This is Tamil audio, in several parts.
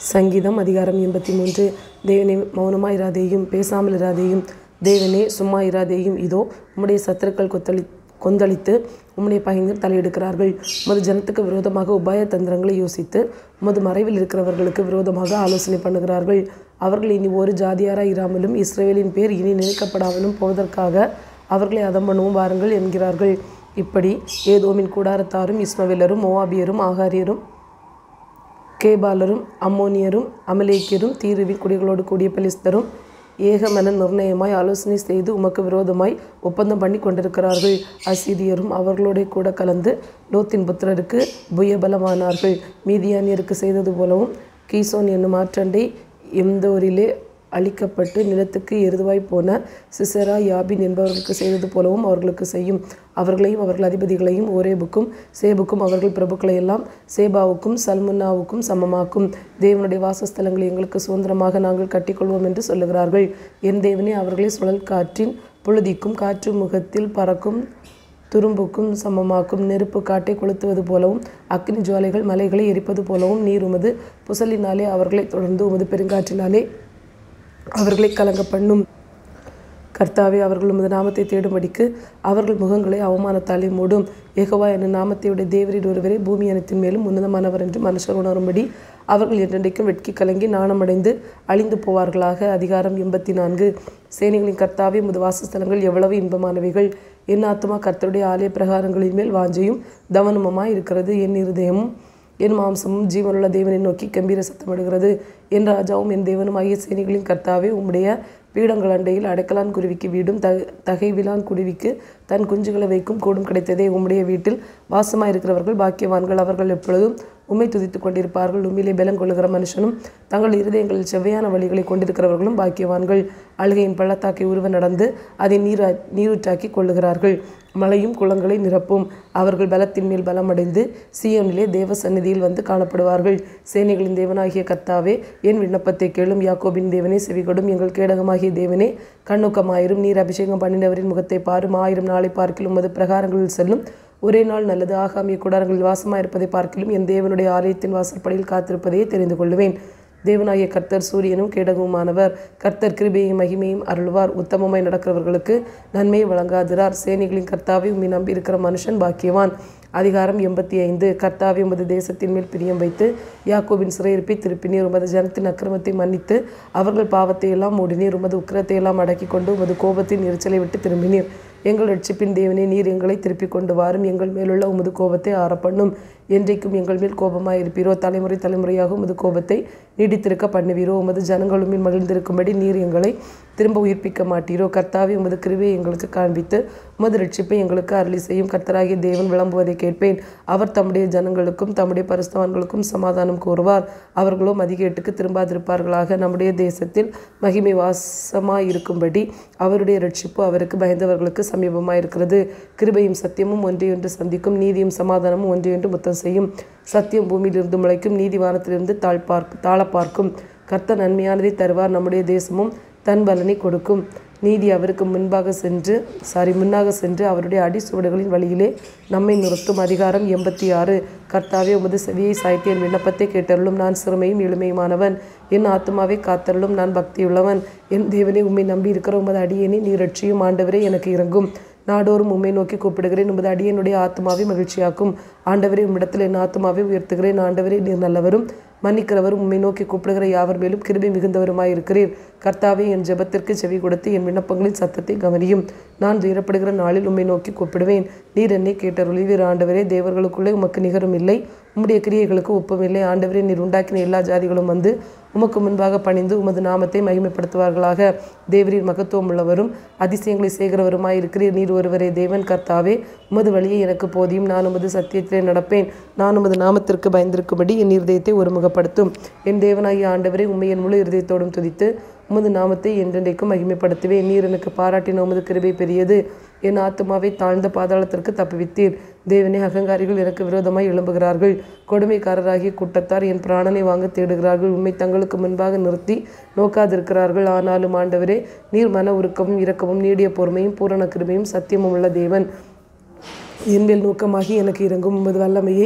சங்கீதம் அதிகாரம் எண்பத்தி மூன்று தேவனே மௌனமாக இராதேயும் பேசாமல் இராதேயும் தேவனே சும்மா இராதேயும் இதோ உம்முடைய சத்துருக்கள் கொத்தளி கொந்தளித்து உம்முடைய பகைஞர் தலையெடுக்கிறார்கள் உமது ஜனத்துக்கு விரோதமாக உபாய தந்திரங்களை யோசித்து உமது மறைவில் இருக்கிறவர்களுக்கு விரோதமாக ஆலோசனை பண்ணுகிறார்கள் அவர்கள் இனி ஒரு ஜாதியாராய் இராமலும் இஸ்ரேலின் பேர் இனி நினைக்கப்படாமலும் போவதற்காக அவர்களை அதம் பண்ணுவோம் வாருங்கள் என்கிறார்கள் இப்படி ஏதோமின் கூடாரத்தாரும் இஸ்மவேலரும் மோவாபியரும் ஆகாரியரும் கேபாலரும் அம்மோனியரும் அமலேக்கியரும் தீருவின் குடிகளோடு கூடிய பெலிஸ்தரும் ஏகமன நிர்ணயமாய் ஆலோசனை செய்து உமக்கு விரோதமாய் ஒப்பந்தம் பண்ணி கொண்டிருக்கிறார்கள் அசீரியரும் அவர்களோட கூட கலந்து லோத்தின் புத்திரருக்கு புயபலமானார்கள் மீதியானியருக்கு செய்தது போலவும் கீசோன் என்னும் ஆற்றண்டை எந்தோரிலே அழிக்கப்பட்டு நிலத்துக்கு எருதுவாய் போன சிசரா யாபின் என்பவர்களுக்கு செய்தது போலவும் அவர்களுக்கு செய்யும் அவர்களையும் அவர்கள் அதிபதிகளையும் ஓரேபுக்கும் சேபுக்கும் அவர்கள் பிரபுக்களை எல்லாம் சேபாவுக்கும் சல்முன்னாவுக்கும் சமமாக்கும் தேவனுடைய வாசஸ்தலங்களை எங்களுக்கு சுதந்திரமாக நாங்கள் கட்டிக்கொள்வோம் என்று சொல்லுகிறார்கள் என் தேவனே அவர்களை சுழல் காற்றின் புழுதிக்கும் காற்று முகத்தில் பறக்கும் துரும்புக்கும் சமமாக்கும் நெருப்பு காட்டை கொளுத்துவது போலவும் அக்னி ஜுவாலைகள் மலைகளை எரிப்பது போலவும் நீர் உமது புசலினாலே அவர்களை தொடர்ந்து உமது பெருங்காற்றினாலே அவர்களை கலங்க பண்ணும் கர்த்தாவே அவர்கள் உமது நாமத்தை தேடும்படிக்கு அவர்கள் முகங்களை அவமானத்தாலே மூடும் ஏகவா என நாமத்தையுடைய தேவரில் ஒருவரே பூமி அனைத்தின் மேலும் உன்னதமானவர் என்று மனுஷர் உணரும்படி அவர்கள் என்றென்றைக்கும் வெட்கி கலங்கி நாணமடைந்து அழிந்து போவார்களாக அதிகாரம் எண்பத்தி நான்கு சேனைகளின் கர்த்தாவே உமது வாசஸ்தலங்கள் எவ்வளவு இன்பமானவைகள் என் ஆத்மா கர்த்தருடைய ஆலய பிரகாரங்களின் மேல் வாஞ்சையும் தவனமுமாய் இருக்கிறது என் இருதயமும் என் மாம்சமும் ஜீவனுள்ள தேவனை நோக்கி கம்பீர சத்தமிடுகிறது என் ராஜாவும் என் தேவனும் ஆகிய சேனைகளின் கர்த்தாவே உம்முடைய பீடங்கள் அண்டையில் அடைக்கலான் குருவிக்கு வீடும் த தகைவிலான் குருவிக்கு தன் குஞ்சுகளை வைக்கும் கூடும் கிடைத்ததே உம்முடைய வீட்டில் வாசமாக இருக்கிறவர்கள் பாக்கியவான்கள் அவர்கள் எப்பொழுதும் உம்மை துதித்து கொண்டிருப்பார்கள் உண்மையிலே பலம் கொள்ளுகிற மனுஷனும் தங்கள் இருதயங்களில் செவ்வையான வழிகளை கொண்டிருக்கிறவர்களும் பாக்கியவான்கள் அழுகையின் பள்ளத்தாக்கை உருவ நடந்து அதை நீரா நீரூற்றாக்கி கொள்ளுகிறார்கள் மலையும் குளங்களை நிரப்பும் அவர்கள் பலத்தின் மேல் பலமடைந்து சீயோனிலே தேவ சந்நிதியில் வந்து காணப்படுவார்கள் சேனைகளின் தேவனாகிய கர்த்தாவே என் விண்ணப்பத்தை கேளும் யாக்கோபின் தேவனே செவிகொடும் எங்கள் கேடகமாகிய தேவனே கண்ணுக்கமாயிரும் நீர் அபிஷேகம் பண்ணினவரின் முகத்தை பாரும் ஆயிரம் நாளை பார்க்கிலும் உமது பிரகாரங்களில் செல்லும் ஒரே நாள் நல்லது ஆகாமிய கூடாரங்களில் வாசமாக இருப்பதை பார்க்கிலும் என் தேவனுடைய ஆலயத்தின் வாசற்படியில் காத்திருப்பதையே தெரிந்து கொள்ளுவேன் தேவனாகிய கர்த்தர் சூரியனும் கேடகவுமானவர் கர்த்தர் கிருபையும் மகிமையும் அருள்வார் உத்தமமாய் நடக்கிறவர்களுக்கு நன்மையை வழங்காதிரார் சேனைகளின் கர்த்தாவை உம்மை நம்பி இருக்கிற மனுஷன் பாக்கியவான் அதிகாரம் எண்பத்தி ஐந்து கர்த்தாவை உமது தேசத்தின் மேல் பிரியம் வைத்து யாக்கோபின் சிறையிருப்பை திருப்பினீர் உமது ஜனத்தின் அக்கிரமத்தை மன்னித்து அவர்கள் பாவத்தை எல்லாம் மூடினீர் உமது உக்கிரத்தை எல்லாம் அடக்கி கொண்டு உமது கோபத்தின் எரிச்சலை விட்டு திரும்பினீர் எங்கள் ரட்சிப்பின் தேவனே நீர் எங்களை திருப்பிக் கொண்டு வாரும் எங்கள் மேலுள்ள உமது கோபத்தை ஆறப்பண்ணும் என்றைக்கும் எங்கள் மேல் கோபமாக இருப்பீரோ தலைமுறை தலைமுறையாக உமது கோபத்தை நீடித்திருக்க பண்ணுவீரோ உமது ஜனங்கள் உம்மில் மகிழ்ந்திருக்கும்படி நீர் எங்களை திரும்ப உயிர்ப்பிக்க மாட்டீரோ கர்த்தாவே உமது கிருவையை எங்களுக்கு காண்பித்து உமது ரட்சிப்பை எங்களுக்கு அருளி செய்யும் கர்த்தராகிய தேவன் விளம்புவதை கேட்பேன் அவர் தம்முடைய ஜனங்களுக்கும் தம்முடைய பரிசுத்தவான்களுக்கும் சமாதானம் கூறுவார் அவர்களோ மதிகேட்டுக்கு திரும்பாதிருப்பார்களாக நம்முடைய தேசத்தில் மகிமை வாசமாய் இருக்கும்படி அவருடைய ரட்சிப்பு அவருக்கு பயந்தவர்களுக்கு சமீபமாக இருக்கிறது கிருபையும் சத்தியமும் ஒன்றையொன்று சந்திக்கும் நீதியும் சமாதானமும் ஒன்றையொன்று முத்தம் செய்யும் சத்தியம் பூமியிலிருந்து முளைக்கும் நீதி வானத்திலிருந்து தாழ் பார்க்கும் தாழ பார்க்கும் கர்த்தர் நன்மையானதை தருவார் நம்முடைய தேசமும் தன் பலனை கொடுக்கும் நீதி அவருக்கு முன்பாக சென்று சாரி முன்னாக சென்று அவருடைய அடிசுவடுகளின் வழியிலே நம்மை நிறுத்தும் அதிகாரம் எண்பத்தி ஆறு கர்த்தாவே உமது செவியை சாய்த்து என் விண்ணப்பத்தை கேட்டருளும் நான் சிறுமையும் எளிமையுமானவன் என் ஆத்மாவை காத்தருளும் நான் பக்தியுள்ளவன் என் தேவனை உம்மை நம்பி இருக்கிற உமது அடியேனை நீ ரட்சியும் ஆண்டவரே எனக்கு இறங்கும் நாடோறும் உம்மை நோக்கி கூப்பிடுகிறேன் உமது அடியனுடைய ஆத்மாவை மகிழ்ச்சியாக்கும் ஆண்டவரே உம்மிடத்தில் என் ஆத்மாவை உயர்த்துகிறேன் ஆண்டவரே நீர் நல்லவரும் மன்னிக்கிறவரும் உம்மை நோக்கி கூப்பிடுகிற யாவர் மேலும் கிருபை மிகுந்தவருமாய் இருக்கிறீர் கர்த்தாவே என் ஜெபத்திற்கு செவி கொடுத்து என் விண்ணப்பங்களின் சத்தத்தை கவனியும் நான் துயரப்படுகிற நாளில் உம்மை நோக்கி கூப்பிடுவேன் நீர் என்னை கேட்டருளிவீர் ஆண்டவரே தேவர்களுக்குள்ளே உமக்கு நிகரும் இல்லை உம்முடைய கிரியைகளுக்கு ஒப்பமில்லை ஆண்டவரே நீர் உண்டாக்கின எல்லா ஜாதிகளும் வந்து உமக்கு முன்பாக பணிந்து உமது நாமத்தை மகிமைப்படுத்துவார்களாக தேவரீர் மகத்துவம் உள்ளவரும் அதிசயங்களை செய்கிறவருமாய் இருக்கிறீர் நீர் ஒருவரே தேவன் கர்த்தாவே உமது வழியை எனக்கு போதியும் நான் உமது சத்தியத்திலே நடப்பேன் நான் உமது நாமத்திற்கு பயந்திருக்கும்படி என் இருதயத்தை ஒருமுகப்படுத்தும் என் தேவனாகிய ஆண்டவரை உண்மை என் முழு இருதயத்தோடும் துதித்து உமது நாமத்தை என்றென்றைக்கும் மகிமைப்படுத்துவேன் நீர் எனக்கு பாராட்டின உமது கிருபை பெரியது என் ஆத்மாவை தாழ்ந்த பாதாளத்திற்கு தப்புவித்தீர் தேவனே அகங்காரிகள் எனக்கு விரோதமாய் எழும்புகிறார்கள் கொடுமைக்காரராகிய கூட்டத்தார் என் பிராணனை வாங்க தேடுகிறார்கள் உண்மை தங்களுக்கு முன்பாக நிறுத்தி நோக்காதிருக்கிறார்கள் ஆனாலும் ஆண்டவரே நீர் மன உருக்கமும் இரக்கமும் நீடிய பொறுமையும் பூரண கிருபையும் சத்தியமும் உள்ள தேவன் என்மேல் நோக்கமாகி எனக்கு இறங்கும் உமது வல்லமையை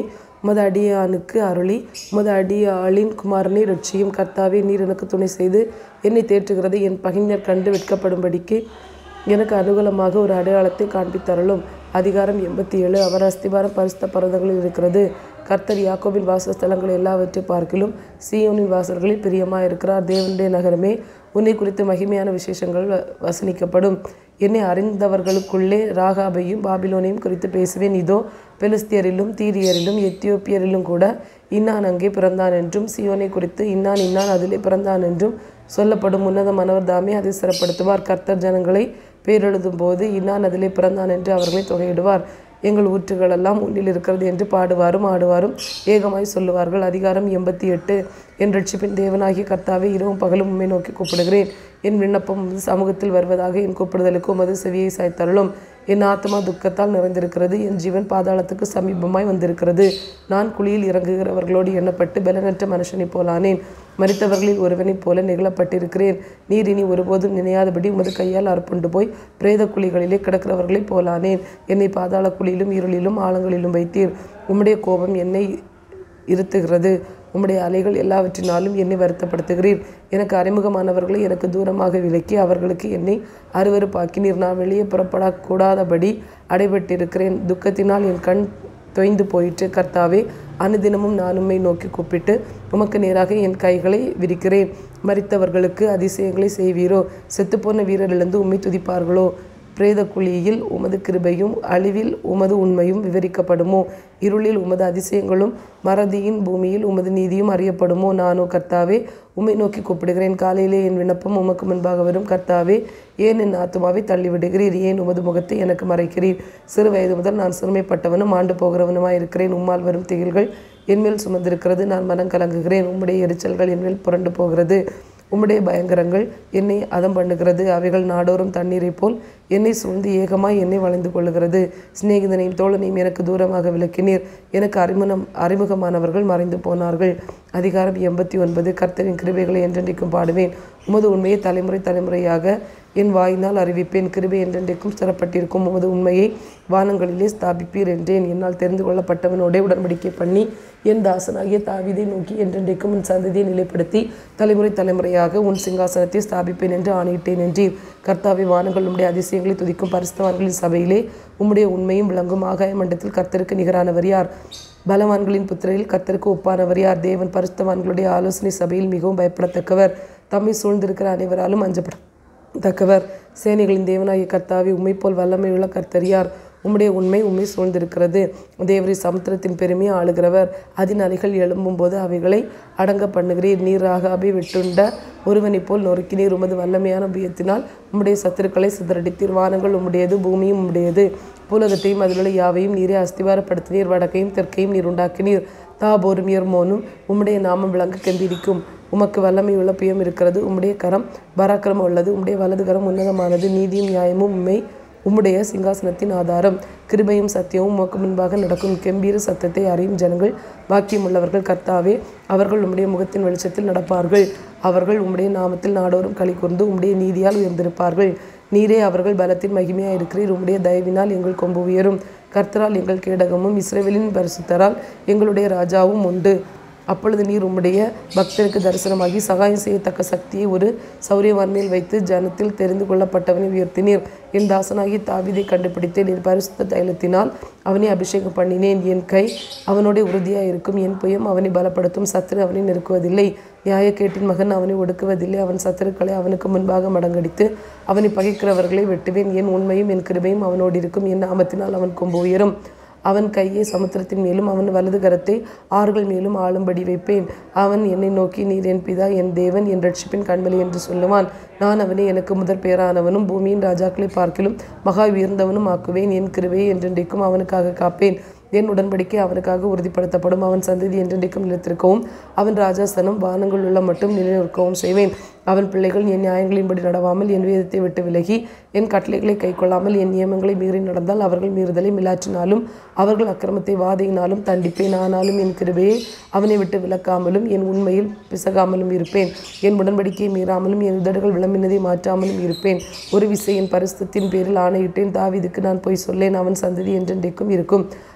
உமது அடியானுக்கு அருளி உமது அடியாளின் குமாரனை ரட்சியும் கர்த்தாவே நீர் எனக்கு துணை செய்து என்னை தேற்றுகிறது என் பகைஞர் கண்டு வெட்கப்படும்படிக்கு எனக்கு அனுகூலமாக ஒரு அடையாளத்தை காண்பித்தருளும் அதிகாரம் எண்பத்தி ஏழு அவர் அஸ்திபாரம் பரிசுத்த பர்வதங்களில் இருக்கிறது கர்த்தர் யாக்கோபின் வாசஸ்தலங்கள் எல்லாவற்றை பார்க்கிலும் சீயோனின் வாசல்களில் பிரியமாக இருக்கிறார் தேவனுடைய நகரமே உன்னை குறித்து மகிமையான விசேஷங்கள் வ- வசனிக்கப்படும் என்னை அறிந்தவர்களுக்குள்ளே ராகாபையும் பாபிலோனையும் குறித்து பேசுவேன் இதோ பெலிஸ்தியரிலும் தீரியரிலும் எத்தியோப்பியரிலும் கூட இன்னான் அங்கே பிறந்தான் என்றும் சீயோனை குறித்து இன்னான் இன்னான் அதிலே பிறந்தான் என்றும் சொல்லப்படும் உன்னதமானவர் தாமே அதை சிறப்படுத்துவார் கர்த்தர் ஜனங்களை பேரெழுதும் போது இன்னான் அதிலே பிறந்தான் என்று அவர்களை தொகையிடுவார் எங்கள் ஊற்றுகளெல்லாம் உன்னில் இருக்கிறது என்று பாடுவாரும் ஆடுவாரும் ஏகமாய் சொல்லுவார்கள் அதிகாரம் எண்பத்தி எட்டு என் ரட்சிப்பின் தேவனாகிய கர்த்தாவே இரவும் பகலும் உண்மை நோக்கி கூப்பிடுகிறேன் என் விண்ணப்பம் உமது சமூகத்தில் வருவதாக என் கூப்பிடுதலுக்கு உமது செவியை சாய்த்தருளும் என் ஆத்மா துக்கத்தால் நிறைந்திருக்கிறது என் ஜீவன் பாதாளத்துக்கு சமீபமாய் வந்திருக்கிறது நான் குழியில் இறங்குகிறவர்களோடு எண்ணப்பட்டு பலனற்ற மனுஷனைப் போலானேன் மரித்தவர்களில் ஒருவனைப் போல நிகழப்பட்டிருக்கிறேன் நீர் இனி ஒருபோதும் நினையாதபடி உமது கையால் அறுப்புண்டு போய் பிரேத குழிகளிலே கிடக்கிறவர்களைப் போலானேன் என்னை பாதாள குழியிலும் இருளிலும் ஆழங்களிலும் வைத்தீர் உம்முடைய கோபம் என்னை இருத்துகிறது உம்முடைய அலைகள் எல்லாவற்றினாலும் என்னை வருத்தப்படுத்துகிறீர் எனக்கு அறிமுகமானவர்களை எனக்கு தூரமாக விலக்கி அவர்களுக்கு என்னை அருவருப்பாக்கினீர் நான் வெளியே புறப்படக்கூடாதபடி அடைபட்டிருக்கிறேன் துக்கத்தினால் என் கண் தொய்ந்து போயிற்று கர்த்தாவே அனுதினமும் நான் உம்மை நோக்கி கூப்பிட்டு உமக்கு நேராக என் கைகளை விரிக்கிறேன் மரித்தவர்களுக்கு அதிசயங்களை செய்வீரோ செத்துப்போன வீரரிலிருந்து உம்மை துதிப்பார்களோ பிரேத குழியில் உமது கிருபையும் அழிவில் உமது உண்மையும் விவரிக்கப்படுமோ இருளில் உமது அதிசயங்களும் மறதியின் பூமியில் உமது நீதியும் அறியப்படுமோ நானோ கர்த்தாவே உம்மை நோக்கி கூப்பிடுகிறேன் காலையிலே என் விண்ணப்பம் உமக்கு முன்பாக வரும் கர்த்தாவே ஏன் என் ஆத்துமாவை தள்ளிவிடுகிறீர் ஏன் உமது முகத்தை எனக்கு மறைக்கிறீர் சிறு வயது முதல் நான் சிறுமைப்பட்டவனும் ஆண்டு போகிறவனுமாய் இருக்கிறேன் உம்மால் வரும் திகில்கள் என்மேல் சுமந்திருக்கிறது நான் மனம் கலங்குகிறேன் உம்முடைய எரிச்சல்கள் என்மேல் புரண்டு போகிறது உம்முடைய பயங்கரங்கள் என்னை அதம் பண்ணுகிறது அவைகள் நாடோறும் தண்ணீரைப் போல் என்னை சூழ்ந்து ஏகமாய் என்னை வளைந்து கொள்ளுகிறது சிநேகிதனையும் தோழனையும் எனக்கு தூரமாக விளக்கினீர் எனக்கு அறிமுகம் அறிமுகமானவர்கள் மறைந்து போனார்கள் அதிகாரம் எண்பத்தி ஒன்பது கர்த்தரின் கிருபைகளை என்றென்றைக்கும் பாடுவேன் உமது உண்மையை தலைமுறை தலைமுறையாக என் வாயினால் அறிவிப்பேன் கிருபை என்றென்றைக்கும் ஸ்திரப்பட்டிருக்கும் உமது உண்மையை வானங்களிலே ஸ்தாபிப்பீர் என்றேன் என்னால் தெரிந்து கொள்ளப்பட்டவனோடே உடன்படிக்கை பண்ணி என் தாசனாகிய தாவீதை நோக்கி என்றென்றைக்கும் உன் சந்ததியை நிலைப்படுத்தி தலைமுறை தலைமுறையாக உன் சிங்காசனத்தை ஸ்தாபிப்பேன் என்று ஆணையிட்டேன் என்றீர் கர்த்தாவை வானங்கள் உம்முடைய அதிசயங்களை துதிக்கும் பரிசுத்தவான்களின் சபையிலே உம்முடைய உண்மையும் விளங்கும் ஆகாய மண்டலத்தில் கர்த்தருக்கு நிகரானவர் யார் பலவான்களின் புத்திரையில் கர்த்தருக்கு ஒப்பானவர் யார் தேவன் பரிசுத்தவான்களுடைய ஆலோசனை சபையில் மிகவும் பயப்படத்தக்கவர் தம்மை சூழ்ந்திருக்கிற அனைவராலும் அஞ்சப்பட தக்கவர் சேனைகளின் தேவனாகிய கர்த்தாவே உம்மை போல் வல்லமையுள்ள கர்த்தர் யார் உம்முடைய உண்மை உண்மை சூழ்ந்திருக்கிறது தேவரி சமுத்திரத்தின் பெருமையை ஆளுகிறவர் அதன் அலைகள் எழும்பும்போது அவைகளை அடங்க பண்ணுகிறீர் நீர் ராகாபை வெட்டுண்ட ஒருவனைப் போல் நொறுக்கினீர் உமது வல்லமையான புயத்தினால் உம்முடைய சத்துருக்களை சிதறடித்தீர் வானங்கள் உம்முடையது பூமியும் உம்முடையது பூலகத்தையும் அதிலுள்ள யாவையும் நீரே அஸ்திவாரப்படுத்தினீர் வடக்கையும் தெற்கையும் நீர் உண்டாக்கினீர் தாபோரும் எர்மோனும் உம்முடைய நாமம் விளங்க கெம்பிடிக்கும் உமக்கு வல்லமையுள்ள புயம் இருக்கிறது உம்முடைய கரம் பராக்கிரமம் உள்ளது உம்முடைய வலது கரம் உன்னதமானது நீதியும் நியாயமும் உண்மை உம்முடைய சிங்காசனத்தின் ஆதாரம் கிருபையும் சத்தியமும் உமக்கு முன்பாக நடக்கும் கெம்பீர சத்தத்தை அறியும் ஜனங்கள் பாக்கியமுள்ளவர்கள் கர்த்தாவே அவர்கள் உம்முடைய முகத்தின் வெளிச்சத்தில் நடப்பார்கள் அவர்கள் உம்முடைய நாமத்தில் நாடோறும் களி கூர்ந்து உம்முடைய நீதியால் உயர்ந்திருப்பார்கள் நீரே அவர்கள் பலத்தின் மகிமையாக இருக்கிறீர் உம்முடைய தயவினால் எங்கள் கொம்பு உயரும் கர்த்தரால் எங்கள் கேடகமும் இஸ்ரவேலின் பரிசுத்தரால் எங்களுடைய ராஜாவும் உண்டு அப்பொழுது நீர் உம்முடைய பக்தருக்கு தரிசனமாகி சகாயம் செய்யத்தக்க சக்தியை ஒரு சௌரியவான் மேல் வைத்து ஜனத்தில் தெரிந்து கொள்ளப்பட்டவனை உயர்த்தினீர் என் தாசனாகி தாவீதை கண்டுபிடித்தேன் என் பரிசுத்த தைலத்தினால் அவனை அபிஷேகம் பண்ணினேன் என் கை அவனோட உறுதியாக இருக்கும் என் புயம் அவனை பலப்படுத்தும் சத்துரு அவனை நெருக்குவதில்லை நியாயக்கேட்டின் மகன் அவனை ஒடுக்குவதில்லை அவன் சத்துருக்களை அவனுக்கு முன்பாக மடங்கடித்து அவனை பகைக்கிறவர்களை வெட்டுவேன் என் உண்மையும் என் கிருபையும் அவனோடு இருக்கும் என் நாமத்தினால் அவன் கொம்பு உயரும் அவன் கையை சமுத்திரத்தின் மேலும் அவன் வலது கரத்தை ஆறுகள் மேலும் ஆளும்படி வைப்பேன் அவன் என்னை நோக்கி நீர் என் பிதா என் தேவன் என் ரட்சிப்பின் கண்மலை என்று சொல்லுவான் நான் அவனை எனக்கு முதற் பேரானவனும் பூமியின் ராஜாக்களை பார்க்கிலும் மகா உயர்ந்தவனும் ஆக்குவேன் என் கிருபையை என்றென்றைக்கும் அவனுக்காக காப்பேன் என் உடன்படிக்கை அவனுக்காக உறுதிப்படுத்தப்படும் அவன் சந்ததி என்றென்றைக்கும் நிலைத்திருக்கவும் அவன் ராஜாசனம் வானங்கள் உள்ள மட்டும் நிலைநிற்கவும் செய்வேன் அவன் பிள்ளைகள் என் நியாயங்களின்படி நடவாமல் என் வேதத்தை விட்டு விலகி என் கட்டளைகளை கைக்கொள்ளாமல் என் நியமங்களை மீறி நடந்தால் அவர்கள் மீறுதலை மிலாற்றினாலும் அவர்கள் அக்கிரமத்தை வாதையினாலும் தண்டிப்பேன் ஆனாலும் என் கிருபையை அவனை விட்டு விலக்காமலும் என் உண்மையில் பிசகாமலும் இருப்பேன் என் உடன்படிக்கையை மீறாமலும் என் உதடுகள் விளம்பினதை மாற்றாமலும் இருப்பேன் ஒரு விசை என் பரிசுத்தின் பேரில் ஆணையிட்டேன் தாவீதுக்கு நான் போய் சொல்லேன் அவன் சந்ததி என்றென்றைக்கும் இருக்கும்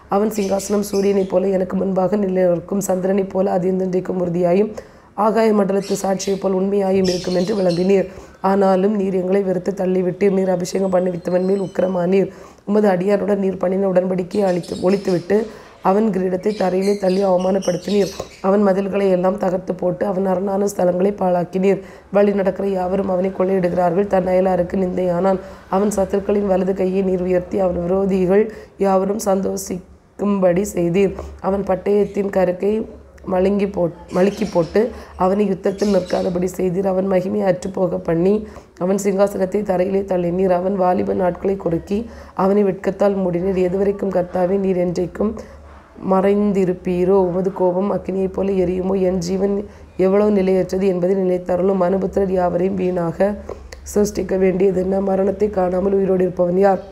அவன் சிங்காசனம் சூரியனைப் போல எனக்கு முன்பாக நிலைநிற்கும் சந்திரனைப் போல அது இன்றைக்கும் உறுதியாயும் ஆகாய மண்டலத்து சாட்சியைப் போல் உண்மையாயும் இருக்கும் என்று விளம்பினீர் ஆனாலும் நீர் எங்களை வெறுத்து தள்ளிவிட்டீர் நீர் அபிஷேகம் பண்ணிவித்தவன் மேல் உக்கிரமானீர் உமது அடியாருடன் நீர் பண்ணின உடன்படிக்கையை அழித்து ஒழித்துவிட்டு அவன் கிரீடத்தை தரையிலே தள்ளி அவமானப்படுத்தினீர் அவன் மதில்களை எல்லாம் தகர்த்து போட்டு அவன் அரணான ஸ்தலங்களை பாழாக்கினீர் வழி நடக்கிற யாவரும் அவனை கொள்ளையிடுகிறார்கள் தன் அயலாருக்கு நிந்தையானான் அவன் சத்துருக்களின் வலது கையை நீர் உயர்த்தி அவன் விரோதிகள் யாவரும் சந்தோஷிக்கும்படி செய்தீர் அவன் பட்டயத்தின் கருக்கை மழுங்கி போட் மழுக்கி போட்டு அவனை யுத்தத்தில் நிற்காதபடி செய்தீர் அவன் மகிமை அற்றுப்போக பண்ணி அவன் சிங்காசனத்தை தரையிலே தள்ளினீர் அவன் வாலிப நாட்களை குறுக்கி அவனை வெட்கத்தால் மூடினீர் எதுவரைக்கும் கர்த்தாவே நீர் என்றைக்கும் மறைந்திருப்பீரோ உமது கோபம் அக்கினியைப் போல எரியுமோ என் ஜீவன் எவ்வளவு நிலையற்றது என்பதை நினைத்தருளும் மனுபுத்திரர் யாவரையும் வீணாக சிருஷ்டிக்க வேண்டியது என்ன மரணத்தை காணாமல் உயிரோடு இருப்பவன் யார்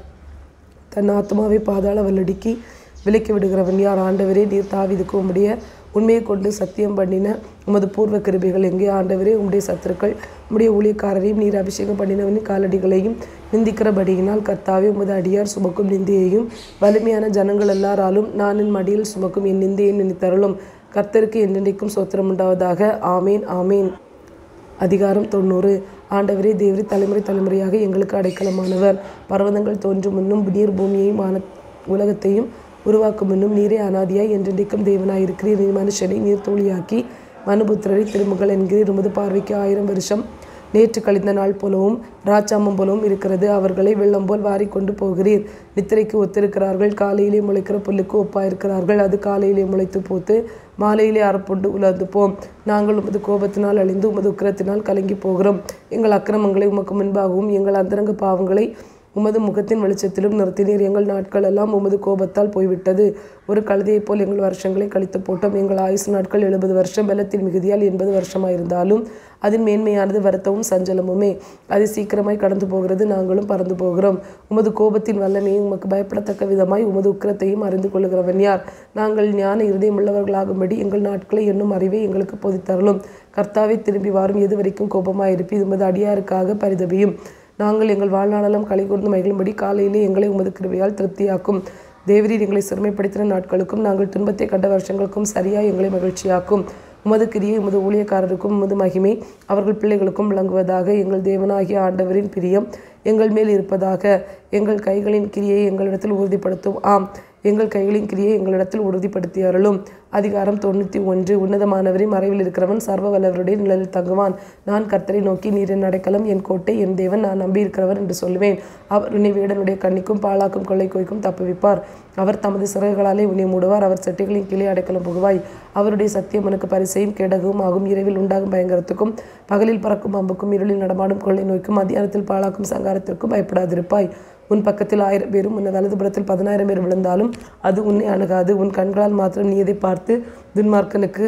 தன் ஆத்மாவை பாதாள வல்லடிக்கு விலக்கி விடுகிறவன் யார் ஆண்டவரே நீர் தாவிதுக்கு உம்முடைய உண்மையை கொண்டு சத்தியம் பண்ணின உமது பூர்வ கிருபிகள் எங்கே ஆண்டவரே உம்முடைய சத்துருக்கள் உம்முடைய ஊழியக்காரரையும் நீர் அபிஷேகம் பண்ணினவனின் காலடிகளையும் நிந்திக்கிறபடியினால் கர்த்தாவே உமது அடியார் சுமக்கும் நிந்தையையும் வலிமையான ஜனங்கள் எல்லாராலும் நான் என் மடியில் சுமக்கும் என் நிந்தையை நினைத்தருளும் கர்த்தருக்கு என்றென்றைக்கும் சோத்திரம் உண்டாவதாக ஆமேன் ஆமேன் அதிகாரம் தொண்ணூறு ஆண்டவரே தேவரி தலைமுறை தலைமுறையாக எங்களுக்கு அடைக்கலமானவர் பர்வதங்கள் தோன்றும் முன்னும் நீர் பூமியையும் ஆன உலகத்தையும் உருவாக்கும் முன்னும் நீரே அனாதியாய் என்றென்றைக்கும் தேவனாய் இருக்கிறீர் நீர் மனுஷனை நீர் தோழியாக்கி மனுபுத்திரரை திருமுகள் என்கிறீர் உமது பார்வைக்கு ஆயிரம் வருஷம் நேற்று கழிந்த நாள் போலவும் ராச்சாமம் போலவும் இருக்கிறது அவர்களை வெள்ளம் போல் வாரிக்கொண்டு போகிறீர் நித்திரைக்கு ஒத்திருக்கிறார்கள் காலையிலே முளைக்கிற புல்லுக்கு ஒப்பாயிருக்கிறார்கள் அது காலையிலே முளைத்து போத்து மாலையிலே அறப்புண்டு உலர்ந்து போம் நாங்கள் உமது கோபத்தினால் அழிந்து உமது உக்கிரத்தினால் கலங்கி போகிறோம் எங்கள் அக்கிரமங்களை உமக்கு முன்பாகவும் எங்கள் அந்தரங்க பாவங்களை உமது முகத்தின் வெளிச்சத்திலும் நிறுத்தினீர் எங்கள் நாட்கள் எல்லாம் உமது கோபத்தால் போய்விட்டது ஒரு கழுதையைப் போல் எங்கள் வருஷங்களை கழித்து போட்டோம் எங்கள் ஆயுசு நாட்கள் எழுபது வருஷம் வெள்ளத்தின் மிகுதியால் எண்பது வருஷமாயிருந்தாலும் அதன் மேன்மையானது வருத்தமும் சஞ்சலமுமே அது சீக்கிரமாய் கடந்து போகிறது நாங்களும் பறந்து போகிறோம் உமது கோபத்தின் வல்லமையை உமக்கு பயப்படத்தக்க விதமாய் உமது உக்கிரத்தையும் அறிந்து கொள்கிறவன் யார் நாங்கள் ஞான இருதயமுள்ளவர்களாகும்படி எங்கள் நாட்களை என்னும் அறிவை எங்களுக்கு பொதித்தரலும் கர்த்தாவை திரும்பி வாரும் எது வரைக்கும் கோபமாயிருப்பி உமது அடியாருக்காக பரிதபியும் நாங்கள் எங்கள் வாழ்நாளெல்லாம் களை கூர்ந்து மகிழும்படி காலையிலே எங்களை உமது கிருபையால் திருப்தியாக்கும் தேவரீர் எங்களை சிறுமைப்படுத்தின நாட்களுக்கும் நாங்கள் துன்பத்தை கண்ட வருஷங்களுக்கும் சரியாய் எங்களை மகிழ்ச்சியாக்கும் உமது கிரியை உமது ஊழியக்காரருக்கும் உமது மகிமை அவர்கள் பிள்ளைகளுக்கும் விளங்குவதாக எங்கள் தேவனாகிய ஆண்டவரின் பிரியம் எங்கள் மேல் இருப்பதாக எங்கள் கைகளின் கிரியை எங்களிடத்தில் உறுதிப்படுத்தும் ஆம் எங்கள் கைகளின் கிரியை எங்களிடத்தில் உறுதிப்படுத்தி அருளும் அதிகாரம் தொண்ணூற்றி ஒன்று உன்னதமானவரை மறைவில் இருக்கிறவன் சர்வ வல்லவருடைய நிழலில் தங்குவான் நான் கர்த்தரை நோக்கி நீர் என் அடைக்கலம் என் கோட்டை என் தேவன் நான் நம்பியிருக்கிறவர் என்று சொல்லுவேன் அவர் உன்னை வேடனுடைய கண்ணிக்கும் பாழாக்கும் கொள்ளை கோய்க்கும் தப்புவிப்பார் அவர் தமது சிறகுகளாலே உன்னை மூடுவார் அவர் செட்டிகளின் கீழே அடைக்கலம் புகுவாய் அவருடைய சத்தியம் உனக்கு பரிசையும் கேடகவும் ஆகும் இரவில் உண்டாகும் பயங்கரத்துக்கும் பகலில் பறக்கும் அம்புக்கும் இருளில் நடமாடும் கொள்ளை நோய்க்கும் மத்தியானத்தில் பாழாக்கும் சங்காரத்திற்கும் பயப்படாதிருப்பாய் உன் பக்கத்தில் ஆயிரம் பேரும் உன் வலதுபுறத்தில் பதினாயிரம் பேர் விழுந்தாலும் அது உன்னை அணுகாது உன் கண்களால் மாத்திரம் நீ எதை பார்த்து துன்மார்க்கனுக்கு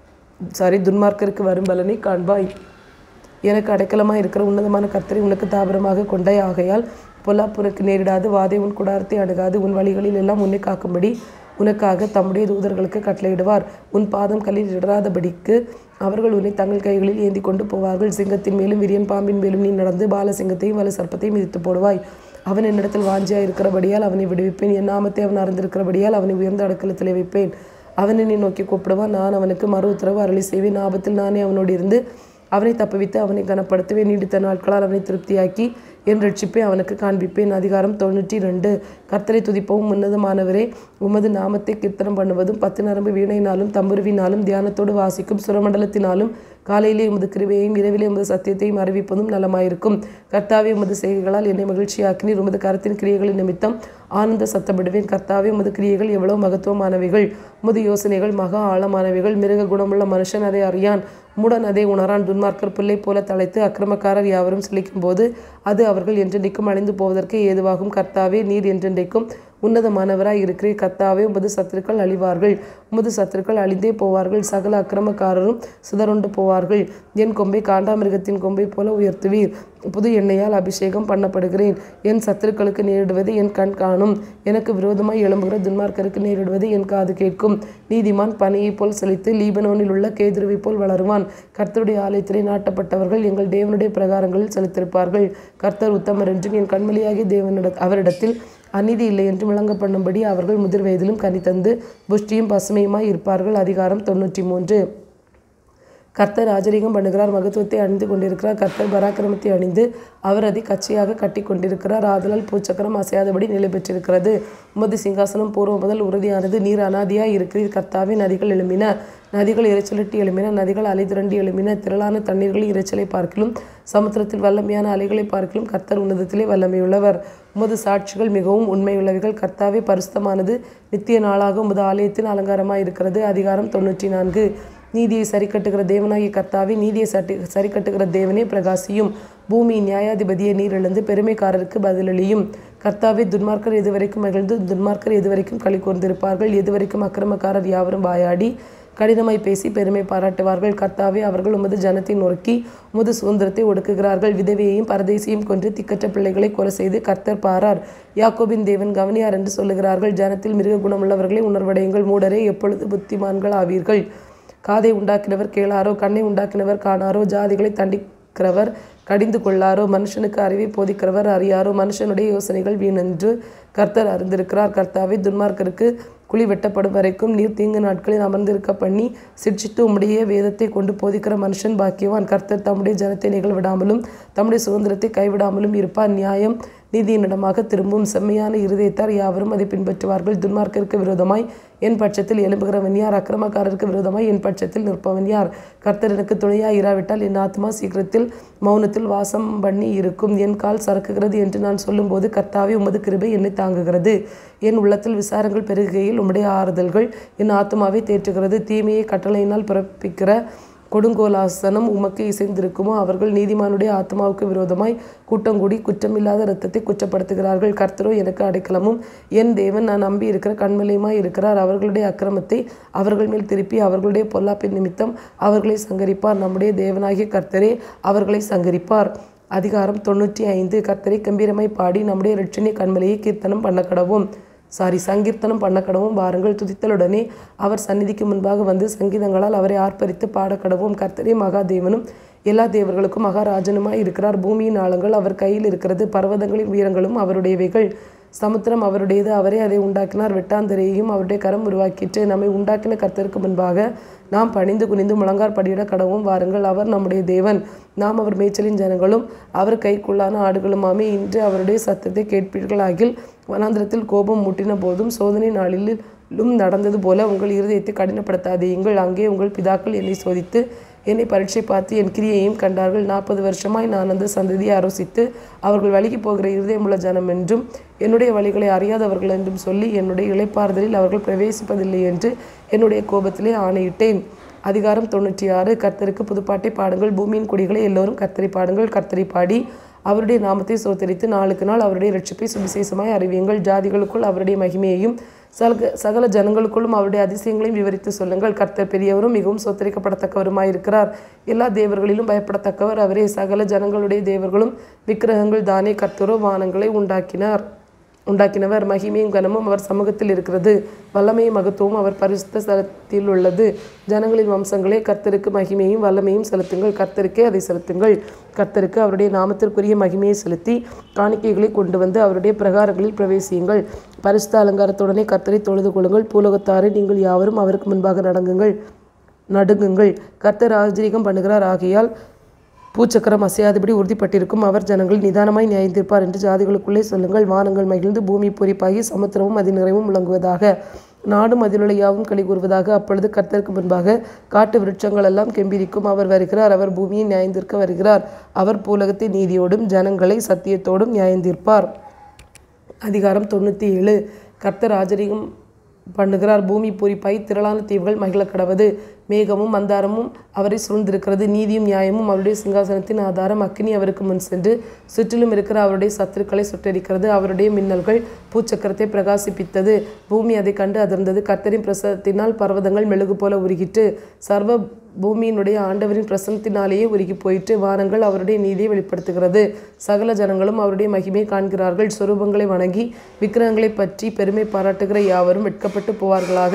சாரி துன்மார்க்கருக்கு வரும் பலனை காண்பாய் எனக்கு அடைக்கலமாக இருக்கிற உன்னதமான கர்த்தரை உனக்கு தாபரமாக கொண்டாய் ஆகையால் பொல்லாப்புனக்கு நேரிடாது வாதை உன் குடாரத்தை அணுகாது உன் வழிகளில் எல்லாம் உன்னை காக்கும்படி உனக்காக தம்முடைய தூதர்களுக்கு கட்டளையிடுவார் உன் பாதம் கல்லில் இடராதபடிக்கு அவர்கள் உன்னை தங்கள் கைகளில் ஏந்தி கொண்டு போவார்கள் சிங்கத்தின் மேலும் விரியன் பாம்பின் மேலும் நீ நடந்து பாலசிங்கத்தையும் வலு சர்ப்பத்தையும் மிதித்து போடுவாய் அவன் என்னிடத்தில் வாஞ்சியாக இருக்கிறபடியால் அவனை விடுவிப்பேன் என் நாமத்தை அவன் அறிந்திருக்கிறபடியால் அவனை உயர்ந்த அடக்கலத்திலே வைப்பேன் அவன் என்னை நோக்கி கூப்பிடுவான் நான் அவனுக்கு மறு உத்தரவு அருளி செய்வேன் ஆபத்தில் நானே அவனோடு இருந்து அவனை தப்புவித்து அவனை கனப்படுத்துவேன் நீடித்த நாட்களால் அவனை திருப்தியாக்கி என் ரட்சிப்பை அவனுக்கு காண்பிப்பேன் அதிகாரம் தொண்ணூற்றி ரெண்டு கர்த்தரை துதிப்பவும் உன்னதமானவரே உமது நாமத்தை கீர்த்தனம் பண்ணுவதும் பத்து நரம்பு வீணையினாலும் தம்புருவினாலும் தியானத்தோடு வாசிக்கும் சுரமண்டலத்தினாலும் காலையிலே உமது கிருபையையும் இரவிலே உமது சத்தியத்தையும் அறிவிப்பதும் நலமாயிருக்கும் கர்த்தாவே உமது செய்கைகளால் என்னை மகிழ்ச்சியாக்கினீர் உமது கரத்தின் கிரியைகளின் நிமித்தம் ஆனந்த சத்தமிடுவேன் கர்த்தாவே உமது கிரியைகள் எவ்வளவு மகத்துவமானவைகள் உமது யோசனைகள் மகா ஆழமானவைகள் மிருக குணமுள்ள மனுஷன் அதை அறியான் மூடன் அதை உணரான் துன்மார்க்கர் பிள்ளை போல தலைத்து அக்கிரமக்காரர் யாவரும் செழிக்கும் போது அது அவர்கள் என்றென்றைக்கும் அழிந்து போவதற்கு ஏதுவாகும் கர்த்தாவே நீர் என்றென்றைக்கும் உன்னதமானவராய் இருக்கிறீர் கர்த்தாவே உமது சத்துருக்கள் அழிவார்கள் உமது சத்துருக்கள் அழிந்தே போவார்கள் சகல அக்கிரமக்காரரும் சிதறுண்டு போவார்கள் என் கொம்பை காண்டாமிருகத்தின் கொம்பை போல உயர்த்துவீர் புது எண்ணெயால் அபிஷேகம் பண்ணப்படுகிறேன் என் சத்துருக்களுக்கு நேரிடுவது என் கண் காணும் எனக்கு விரோதமாய் எழும்புகிற துன்மார்க்கருக்கு நேரிடுவது என் காது கேட்கும் நீதிமான் பனையைப் போல் செழித்து லீபனோனில் உள்ள கேதுருவை போல் வளருவான் கர்த்தருடைய ஆலயத்திலே நாட்டப்பட்டவர்கள் எங்கள் தேவனுடைய பிரகாரங்களில் செலுத்திருப்பார்கள் கர்த்தர் உத்தமர் என்றும் என் கண்மொழியாகிய தேவனிட அவரிடத்தில் அநீதி இல்லை என்று விளங்க பண்ணும்படி அவர்கள் முதிர் வயதிலும் கனி தந்து புஷ்டியும் பசுமையுமாய் இருப்பார்கள் அதிகாரம் தொண்ணூற்றி மூன்று கர்த்தர் ராஜரீகம் பண்ணுகிறார் மகத்துவத்தை அணிந்து கொண்டிருக்கிறார் கர்த்தர் பராக்கிரமத்தை அணிந்து அவர் அதை கச்சையாக கட்டி கொண்டிருக்கிறார் ஆதலால் பூச்சக்கரம் அசையாதபடி நிலை பெற்றிருக்கிறது உமது சிங்காசனம் பூர்வம் முதல் உறுதியானது நீர் அனாதியாய் இருக்கிறீர் கர்த்தாவே நதிகள் எழும்பின நதிகள் இரைச்சலிட்டு எழும்பின நதிகள் அலை திரண்டி எழும்பின திரளான தண்ணீர்கள் இரைச்சலை பார்க்கிலும் சமுத்திரத்தில் வல்லமையான அலைகளை பார்க்கிலும் கர்த்தர் உன்னதத்திலே வல்லமையுள்ளவர் உமது சாட்சிகள் மிகவும் உண்மையுள்ளவைகள் கர்த்தாவே பரிசுத்தமானது நித்திய நாளாக உமது ஆலயத்தின் அலங்காரமாய் இருக்கிறது அதிகாரம் தொண்ணூற்றி நான்கு நீதியை சரிக்கட்டுகிற தேவனாகிய கர்த்தாவே நீதியை சட்டி சரிக்கட்டுகிற தேவனே பிரகாசியும் பூமி நியாயாதிபதியை நீர் எழுந்து பெருமைக்காரருக்கு பதிலளியும் கர்த்தாவே துன்மார்க்கர் எதுவரைக்கும் மகிழ்ந்து துன்மார்க்கர் எதுவரைக்கும் களி கூர்ந்திருப்பார்கள் எதுவரைக்கும் அக்கிரமக்காரர் யாவரும் வாயாடி கடினமாய் பேசி பெருமை பாராட்டுவார்கள் கர்த்தாவே அவர்கள் உமது ஜனத்தை நொறுக்கி உமது சுதந்திரத்தை ஒடுக்குகிறார்கள் விதவையையும் பரதேசியும் கொன்று திக்கற்ற பிள்ளைகளை கொலை செய்து கர்த்தர் பாரார் யாக்கோபின் தேவன் கவனியார் என்று சொல்லுகிறார்கள் ஜனத்தில் மிருக குணமுள்ளவர்களை உணர்வடையுங்கள் மூடரே எப்பொழுது புத்திமான்கள் ஆவீர்கள் காதை உண்டாக்கினவர் கேளாரோ கண்ணை உண்டாக்கினவர் காணாரோ ஜாதிகளை தண்டிக்கிறவர் கடிந்து கொள்ளாரோ மனுஷனுக்கு அறிவை போதிக்கிறவர் அறியாரோ மனுஷனுடைய யோசனைகள் வீணென்று கர்த்தர் அறிந்திருக்கிறார் கர்த்தாவே துன்மார்க்கருக்கு குழி வெட்டப்படும் வரைக்கும் நீர் தீங்கு நாட்களில் அமர்ந்திருக்க பண்ணி சிட்சித்து உம்முடைய வேதத்தை கொண்டு போதிக்கிற மனுஷன் பாக்கியவான் கர்த்தர் தம்முடைய ஜனத்தை நிகழ்விடாமலும் தம்முடைய சுதந்திரத்தை கைவிடாமலும் இருப்பார் நியாயம் நீதியினிடமாக திரும்பும் செம்மையான இருதயத்தார் யாவரும் அதை பின்பற்றுவார்கள் துன்மார்க்கருக்கு விரோதமாய் என் பட்சத்தில் எழும்புகிறவன் யார் அக்கிரமக்காரருக்கு விரோதமாய் என் பட்சத்தில் நிற்பவன் யார் கர்த்தர் எனக்கு துணையாய் இராவிட்டால் என் ஆத்மா சீக்கிரத்தில் மௌனத்தில் வாசம் பண்ணி இருக்கும் என் கால் சறுக்குகிறது என்று நான் சொல்லும்போது கர்த்தாவே உமது கிருபை என்னை தாங்குகிறது என் உள்ளத்தில் விசாரங்கள் பெருகுகையில் உம்முடைய ஆறுதல்கள் என் ஆத்மாவை தேற்றுகிறது தீமையை கட்டளையினால் பிறப்பிக்கிற கொடுங்கோலாசனம் உமக்கு இசைந்திருக்குமோ அவர்கள் நீதிமானுடைய ஆத்மாவுக்கு விரோதமாய் கூட்டங்கூடி குற்றமில்லாத இரத்தத்தை குற்றப்படுத்துகிறார்கள் கர்த்தரோ எனக்கு அடைக்கலமும் என் தேவன் நான் நம்பி இருக்கிற கண்மலையுமாய் இருக்கிறார் அவர்களுடைய அக்கிரமத்தை அவர்கள் மேல் திருப்பி அவர்களுடைய பொல்லாப்பின் நிமித்தம் அவர்களை சங்கரிப்பார் நம்முடைய தேவனாகிய கர்த்தரே அவர்களை சங்கரிப்பார் அதிகாரம் தொண்ணூற்றி ஐந்து கர்த்தரை கம்பீரமாய் பாடி நம்முடைய இரட்சணிய கண்மலையை கீர்த்தனம் பண்ண கடவும் சாரி சங்கீர்த்தனம் பண்ண கடவும் வாருங்கள் துதித்தலுடனே அவர் சந்நிதிக்கு முன்பாக வந்து சங்கீதங்களால் அவரை ஆர்ப்பரித்து பாட கடவும் கர்த்தரே மகாதேவனும் எல்லா தேவர்களுக்கும் மகாராஜனுமாய் இருக்கிறார் பூமியின் ஆழங்கள் அவர் கையில் இருக்கிறது பர்வதங்களின் வீரங்களும் அவருடையவைகள் சமுத்திரம் அவருடையது அவரே அதை உண்டாக்கினார் வெட்டாந்தரையையும் அவருடைய கரம் உருவாக்கிட்டு நம்மை உண்டாக்கின கர்த்தருக்கு முன்பாக நாம் பணிந்து குனிந்து முழங்கார் படியிட கடவும் வாருங்கள் அவர் நம்முடைய தேவன் நாம் அவர் மேய்ச்சலின் ஜனங்களும் அவர் கைக்குள்ளான ஆடுகளுமாமே இன்று அவருடைய சத்தத்தை கேட்பீர்களாகில் வனாந்திரத்தில் கோபம் மூட்டின போதும் சோதனை நாளிலும் நடந்தது போல உங்கள் இருதயத்தை கடினப்படுத்தாதீங்கள் அங்கே உங்கள் பிதாக்கள் என்னை சோதித்து என்னை பரீட்சை பார்த்து என் கிரியையும் கண்டார்கள் நாற்பது வருஷமாய் நான் அந்த சந்ததியை ஆலோசித்து அவர்கள் வழிக்கு போகிற இருதயமுள்ள ஜனம் என்றும் என்னுடைய வழிகளை அறியாதவர்கள் என்றும் சொல்லி என்னுடைய இளைப்பாறுதலில் அவர்கள் பிரவேசிப்பதில்லை என்று என்னுடைய கோபத்திலே ஆணையிட்டேன் அதிகாரம் தொண்ணூற்றி ஆறு கர்த்தருக்கு புதுப்பாட்டை பாடுங்கள் பூமியின் குடிகளை எல்லோரும் கர்த்தரை பாடுங்கள் கர்த்தரை பாடி அவருடைய நாமத்தை சோத்தரித்து நாளுக்கு நாள் அவருடைய ரட்சிப்பை சுவிசேஷமாய் அறிவியுங்கள் ஜாதிகளுக்குள் அவருடைய மகிமையையும் சகல சகல ஜனங்களுக்குள்ளும் அவருடைய அதிசயங்களையும் விவரித்து சொல்லுங்கள் கர்த்தர் பெரியவரும் மிகவும் சோத்தரிக்கப்படத்தக்கவருமாய் இருக்கிறார் எல்லா தேவர்களிலும் பயப்படத்தக்கவர் அவரே சகல ஜனங்களுடைய தேவர்களும் விக்கிரகங்கள் தானே கர்த்தரோ வானங்களை உண்டாக்கினார் உண்டாக்கினவர் மகிமையும் கனமும் அவர் சமூகத்தில் இருக்கிறது வல்லமையும் மகத்துவமும் அவர் பரிசுத்த ஸ்தலத்தில் உள்ளது ஜனங்களின் வம்சங்களே கர்த்தருக்கு மகிமையும் வல்லமையும் செலுத்துங்கள் கர்த்தருக்கே அதை செலுத்துங்கள் கர்த்தருக்கு அவருடைய நாமத்திற்குரிய மகிமையை செலுத்தி காணிக்கைகளை கொண்டு வந்து அவருடைய பிரகாரங்களில் பிரவேசியுங்கள் பரிசுத்த அலங்காரத்துடனே கர்த்தரை தொழுது கொள்ளுங்கள் பூலோகத்தாரை நீங்கள் யாவரும் அவருக்கு முன்பாக நடங்குங்கள் நடுங்குங்கள் கர்த்தர் ஆச்சரியம் பண்ணுகிறார் ஆகையால் பூச்சக்கரம் அசையாதபடி உறுதிப்பட்டிருக்கும் அவர் ஜனங்கள் நிதானமாய் நியாயந்திருப்பார் என்று ஜாதிகளுக்குள்ளே சொல்லுங்கள் வானங்கள் மகிழ்ந்து பூமி பொறிப்பாகி சமுத்திரமும் அதன் நிறைவும் விளங்குவதாக நாடும் அதிலுள்ள யாவும் களி கூறுவதாக அப்பொழுது கர்த்தருக்கு முன்பாக காட்டு விருட்சங்கள் எல்லாம் கெம்பிரிக்கும் அவர் வருகிறார் அவர் பூமியை நியாயந்திருக்க வருகிறார் அவர் பூலகத்தை நீதியோடும் ஜனங்களை சத்தியத்தோடும் நியாயந்திருப்பார் அதிகாரம் தொண்ணூற்றி ஏழு கர்த்தர் ஆச்சரியம் பண்ணுகிறார் பூமி பொறிப்பாய் திரளான தீவுகள் மகிழ கடவது மேகமும் மந்தாரமும் அவரை சூழ்ந்திருக்கிறது நீதியும் நியாயமும் அவருடைய சிங்காசனத்தின் ஆதாரம் அக்கினி அவருக்கு முன் சென்று சுற்றிலும் இருக்கிற அவருடைய சத்துருக்களை சுட்டரிக்கிறது அவருடைய மின்னல்கள் பூச்சக்கரத்தை பிரகாசிப்பித்தது பூமி அதை கண்டு அதிர்ந்தது கர்த்தரின் பிரசனத்தினால் பர்வதங்கள் மெழுகு போல உருகிட்டு சர்வ பூமியினுடைய ஆண்டவரின் பிரசனத்தினாலேயே உருகி போயிட்டு வானங்கள் அவருடைய நீதியை வெளிப்படுத்துகிறது சகல ஜனங்களும் அவருடைய மகிமை காண்கிறார்கள் சொரூபங்களை வணங்கி விக்கிரகங்களை பற்றி பெருமை பாராட்டுகிற யாவரும் வெட்கப்பட்டு போவார்களாக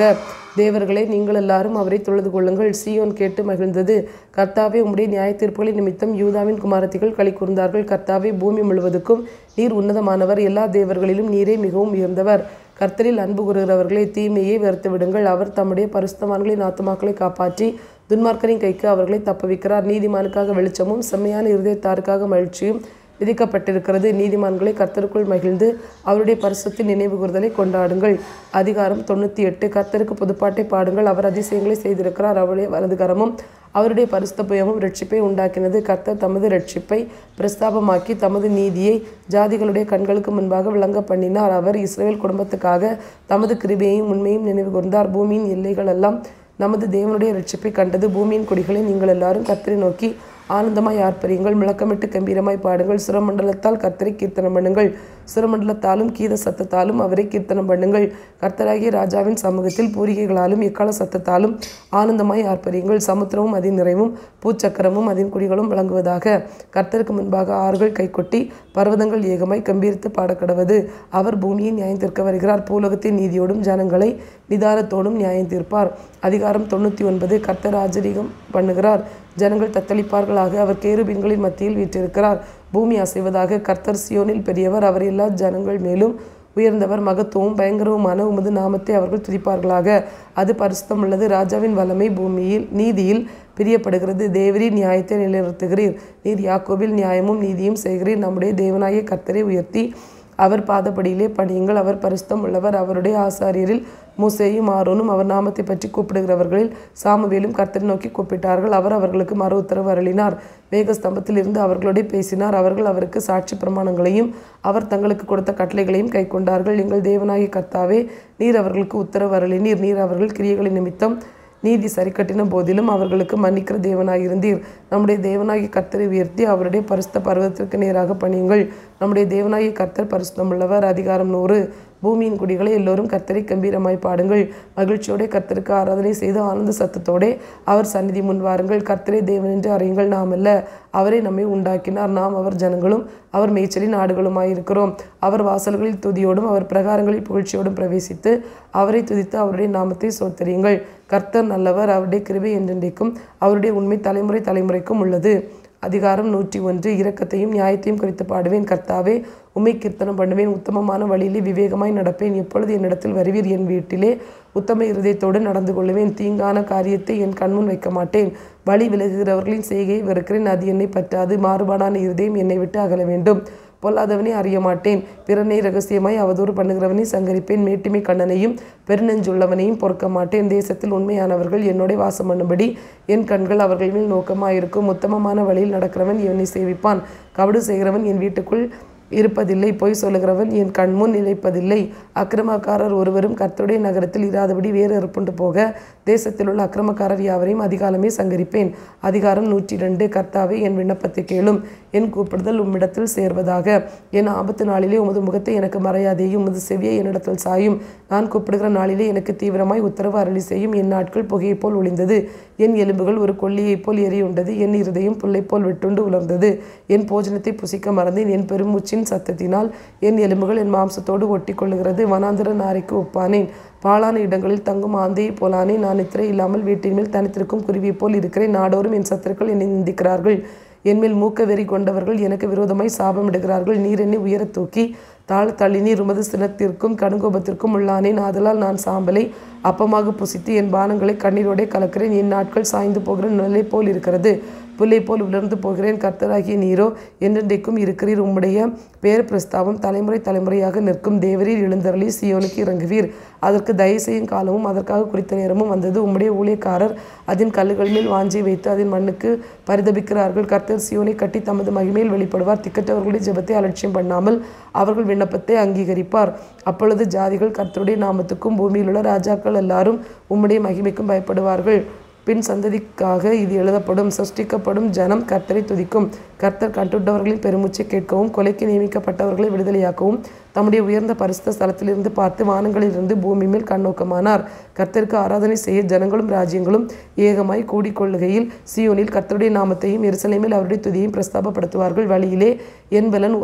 தேவர்களே நீங்கள் எல்லாரும் அவரை தொழுது கொள்ளுங்கள் சீயோன் கேட்டு மகிழ்ந்தது கர்த்தாவே உம்முடைய நியாய தீர்ப்புகளின் நிமித்தம் யூதாவின் குமாரத்திகள் களி கூர்ந்தார்கள் கர்த்தாவே பூமி முழுவதுக்கும் நீர் உன்னதமானவர் எல்லா தேவர்களிலும் நீரே மிகவும் உயர்ந்தவர் கர்த்தரில் அன்பு கூறுகிறவர்களே தீமையை வெறுத்து விடுங்கள் அவர் தம்முடைய பரிசுத்தவான்களின் ஆத்துமாக்களை காப்பாற்றி துன்மார்க்கரின் கைக்கு அவர்களை தப்புவிக்கிறார் நீதிமானுக்காக வெளிச்சமும் செம்மையான இருதயத்தாருக்காக மகிழ்ச்சியும் விதிக்கப்பட்டிருக்கிறது நீதிமான்களை கர்த்தருக்குள் மகிழ்ந்து அவருடைய பரிசுத்தின் நினைவு கூறுதலை கொண்டாடுங்கள் அதிகாரம் தொண்ணூற்றி எட்டு கர்த்தருக்கு புதுப்பாட்டை பாடுங்கள் அவர் அதிசயங்களை செய்திருக்கிறார் அவருடைய வலதுகரமும் அவருடைய பரிசுத்த புயமும் ரட்சிப்பை உண்டாக்கினது கர்த்தர் தமது ரட்சிப்பை பிரஸ்தாபமாக்கி தமது நீதியை ஜாதிகளுடைய கண்களுக்கு முன்பாக விளங்க பண்ணினார் அவர் இஸ்ரேல் குடும்பத்துக்காக தமது கிருபையையும் உண்மையும் நினைவு கூர்ந்தார் பூமியின் எல்லைகள் எல்லாம் நமது தேவனுடைய ரட்சிப்பை கண்டது பூமியின் கொடிகளை நீங்கள் எல்லாரும் கர்த்தரை நோக்கி ஆனந்தமாய் ஆர்ப்பரியுங்கள் முழக்கமிட்டு கம்பீரமாய் பாடுங்கள் சுரமண்டலத்தால் கர்த்தரை கீர்த்தனம் பண்ணுங்கள் சுரமண்டலத்தாலும் கீத சத்தத்தாலும் அவரை கீர்த்தனம் பண்ணுங்கள் கர்த்தராகிய ராஜாவின் சமூகத்தில் பூரிகைகளாலும் எக்கால சத்தத்தாலும் ஆனந்தமாய் ஆர்ப்பரியுங்கள் சமுத்திரமும் அதன் நிறைவும் பூச்சக்கரமும் அதன் குடிகளும் விளங்குவதாக கர்த்தருக்கு முன்பாக ஆறுகள் கைகொட்டி பர்வதங்கள் ஏகமாய் கம்பீரித்து பாடக்கடவது அவர் பூமியை நியாயம் தீர்க்க வருகிறார் பூலகத்தின் நீதியோடும் ஜனங்களை நிதானத்தோடும் நியாயம் தீர்ப்பார் அதிகாரம் தொண்ணூற்றி ஒன்பது கர்த்தர் ஆச்சரியம் பண்ணுகிறார் ஜனங்கள் தத்தளிப்பார்களாக அவர் கேருபீன்களின் மத்தியில் வீற்றிருக்கிறார் பூமி அசைவதாக கர்த்தர் சியோனில் பெரியவர் அவர் எல்லா ஜனங்கள் மேலும் உயர்ந்தவர் மகத்துவம் பயங்கரவுமான உமது நாமத்தை அவர்கள் துதிப்பார்களாக அது பரிசுத்தம் உள்ளது ராஜாவின் வல்லமை பூமியில் நீதியில் பிரியப்படுகிறது தேவரீர் நியாயத்தை நிலைநிறுத்துகிறீர் நீர் யாக்கோபில் நியாயமும் நீதியும் செய்கிறீர் நம்முடைய தேவனாய கர்த்தரை உயர்த்தி அவர் பாதப்படியிலே பணியுங்கள் அவர் பரிசுத்தம் உள்ளவர் அவருடைய ஆசாரியரில் மூசேயும் ஆரோனும் அவர் நாமத்தை பற்றி கூப்பிடுகிறவர்களில் சாமுவேலும் கர்த்தரை நோக்கி கூப்பிட்டார்கள் அவர் அவர்களுக்கு மறு உத்தரவு அருளினார் மேகஸ்தம்பத்தில் இருந்து அவர்களோடு பேசினார் அவர்கள் அவருக்கு சாட்சி பிரமாணங்களையும் அவர் தங்களுக்கு கொடுத்த கட்டளைகளையும் கை கொண்டார்கள் எங்கள் தேவனாகிய கர்த்தாவே நீர் அவர்களுக்கு உத்தரவு அருளினீர் நீர் அவர்கள் கிரியைகளின் நிமித்தம் நீதி சரிக்கட்டின போதிலும் அவர்களுக்கு மன்னிக்கிற தேவனாயிருந்தீர் நம்முடைய தேவனாகிய கர்த்தரை உயர்த்தி அவருடைய பரிசுத்த பர்வதத்திற்கு நேராக பணியுங்கள் நம்முடைய தேவனாகிய கர்த்தர் பரிசுத்தமுள்ளவர் அதிகாரம் நூறு பூமியின் குடிகளை எல்லோரும் கர்த்தரை கம்பீரமாய் பாடுங்கள் மகிழ்ச்சியோടെ கர்த்தருக்கு ஆராதனை செய்து ஆனந்த சத்தத்தோடே அவர் சந்நிதி முன் வாருங்கள் கர்த்தரே தேவன் என்று அறியுங்கள் நாம் அல்ல அவரே நம்மை உண்டாக்கினார் நாம் அவர் ஜனங்களும் அவர் மேய்ச்சலின் ஆடுகளுமாயிருக்கிறோம் அவர் வாசல்களில் துதியோடும் அவர் பிரகாரங்களில் புகழ்ச்சியோடும் பிரவேசித்து அவரை துதித்து அவருடைய நாமத்தை சோத்தரியுங்கள் கர்த்தர் நல்லவர் அவருடைய கிருபை என்றென்றைக்கும் அவருடைய உண்மை தலைமுறை தலைமுறைக்கும் உள்ளது அதிகாரம் நூற்றி ஒன்று இரக்கத்தையும் நியாயத்தையும் குறித்து பாடுவேன் கர்த்தாவே உம்மை கீர்த்தனம் பண்ணுவேன் உத்தமமான வழியிலே விவேகமாய் நடப்பேன் எப்பொழுது என்னிடத்தில் வருவீர் என் வீட்டிலே உத்தம இருதயத்தோடு நடந்து கொள்வேன் தீங்கான காரியத்தை என் கண்முன் வைக்க மாட்டேன் வழி விலகுகிறவர்களின் செய்கையை வெறுக்கிறேன் அது என்னை பற்றாது மாறுபாடான இருதயம் என்னை விட்டு அகல வேண்டும் பொல்லாதவனை அறிய மாட்டேன் பிறனை ரகசியமாய் அவதூறு பண்ணுகிறவனை சங்கரிப்பேன் மேட்டுமை கண்ணனையும் பெருநெஞ்சுள்ளவனையும் பொறுக்க மாட்டேன் தேசத்தில் உண்மையானவர்கள் என்னோட வாசம் பண்ணும்படி என் கண்கள் அவர்கள் மேல் நோக்கமாயிருக்கும் உத்தமமான வழியில் நடக்கிறவன் இவனை சேவிப்பான் கபடு செய்கிறவன் என் வீட்டுக்குள் இருப்பதில்லை பொய் சொல்லுகிறவன் என் கண்முன் நிலைப்பதில்லை அக்கிரமக்காரர் ஒருவரும் கர்த்தருடைய நகரத்தில் இராதபடி வேறு அறுப்புண்டு போக தேசத்தில் உள்ள அக்கிரமக்காரர் யாவரையும் அதிகாலமே சங்கரிப்பேன் அதிகாரம் நூற்றி ரெண்டு கர்த்தாவே என் விண்ணப்பத்தை கேளும் என் கூப்பிடுதல் உம்மிடத்தில் சேர்வதாக என் ஆபத்து நாளிலே உமது முகத்தை எனக்கு மறையாதேயும் உமது செவியை என்னிடத்தில் சாயும் நான் கூப்பிடுகிற நாளிலே எனக்கு தீவிரமாய் உத்தரவு அருளி செய்யும் என் நாட்கள் புகையைப் போல் ஒளிந்தது என் எலும்புகள் ஒரு கொல்லியைப் போல் எரியுண்டது என் இருதயம் புல்லைப் போல் விட்டுண்டு உலர்ந்தது என் போஜனத்தை புசிக்க மறந்தேன் என் பெருமூச்சின் சத்தத்தினால் என் எலும்புகள் என் மாம்சத்தோடு ஒட்டி கொள்ளுகிறது வனாந்திர நாரைக்கு ஒப்பானேன் பாழான இடங்களில் தங்கும் ஆந்தையை போலானே நான் நித்திரை இல்லாமல் வீட்டின் மேல் தனித்திருக்கும் குருவியைப் போல் இருக்கிறேன் நாடோறும் என் சத்துருக்கள் என்னை நிந்திக்கிறார்கள் என்மேல் மூக்க வெறி கொண்டவர்கள் எனக்கு விரோதமாய் சாபமிடுகிறார்கள் நீர் என்னை உயரத் தூக்கி தாழ தள்ளினீர் உமது சினத்திற்கும் கடுங்கோபத்திற்கும் உள்ளானேன் ஆதலால் நான் சாம்பலை அப்பமாக புசித்து என் பானங்களை கண்ணீரோடே கலக்கிறேன் என் நாட்கள் சாய்ந்து போகிற நிலை போல் இருக்கிறது புல்லை போல் உலர்ந்து போகிறேன் கர்த்தராகிய நீரோ என்றென்றைக்கும் இருக்கிறீர் உம்முடைய பேர் பிரஸ்தாபம் தலைமுறை தலைமுறையாக நிற்கும் தேவரீர் எழுந்தருளி சியோனுக்கு இறங்குவீர் அதற்கு தயவு செய்யும் காலமும் அதற்காக குறித்த நேரமும் வந்தது உம்முடைய ஊழியக்காரர் அதன் கல்லுகள் மேல் வாஞ்சி வைத்து அதன் மண்ணுக்கு பரிதபிக்கிறார்கள் கர்த்தர் சியோனை கட்டி தமது மகிமையில் வெளிப்படுவார் திக்கற்றவர்களுடைய ஜெபத்தை அலட்சியம் பண்ணாமல் அவர்கள் விண்ணப்பத்தை அங்கீகரிப்பார் அப்பொழுது ஜாதிகள் கர்த்தருடைய நாமத்துக்கும் பூமியில் உள்ள ராஜாக்கள் எல்லாரும் உம்முடைய மகிமைக்கும் பயப்படுவார்கள் பின் சந்ததிக்காக இது எழுதப்படும் சிருஷ்டிக்கப்படும் ஜனம் கர்த்தரை துதிக்கும் கர்த்தர் கட்டுண்டவர்களின் பெருமூச்சை கேட்கவும் கொலைக்கு நியமிக்கப்பட்டவர்களை விடுதலையாக்கவும் தம்முடைய உயர்ந்த பரிசுத்த ஸ்தலத்திலிருந்து பார்த்து வானங்களிலிருந்து பூமி மேல் கண்ணோக்கமானார் கர்த்தருக்கு ஆராதனை செய்ய ஜனங்களும் ராஜ்யங்களும் ஏகமாய் கூடிக்கொள்ளுகையில் சியோனில் கர்த்தருடைய நாமத்தையும் எருசலேமில் அவருடைய துதியையும் பிரஸ்தாபப்படுத்துவார்கள் வழியிலே என் பலன்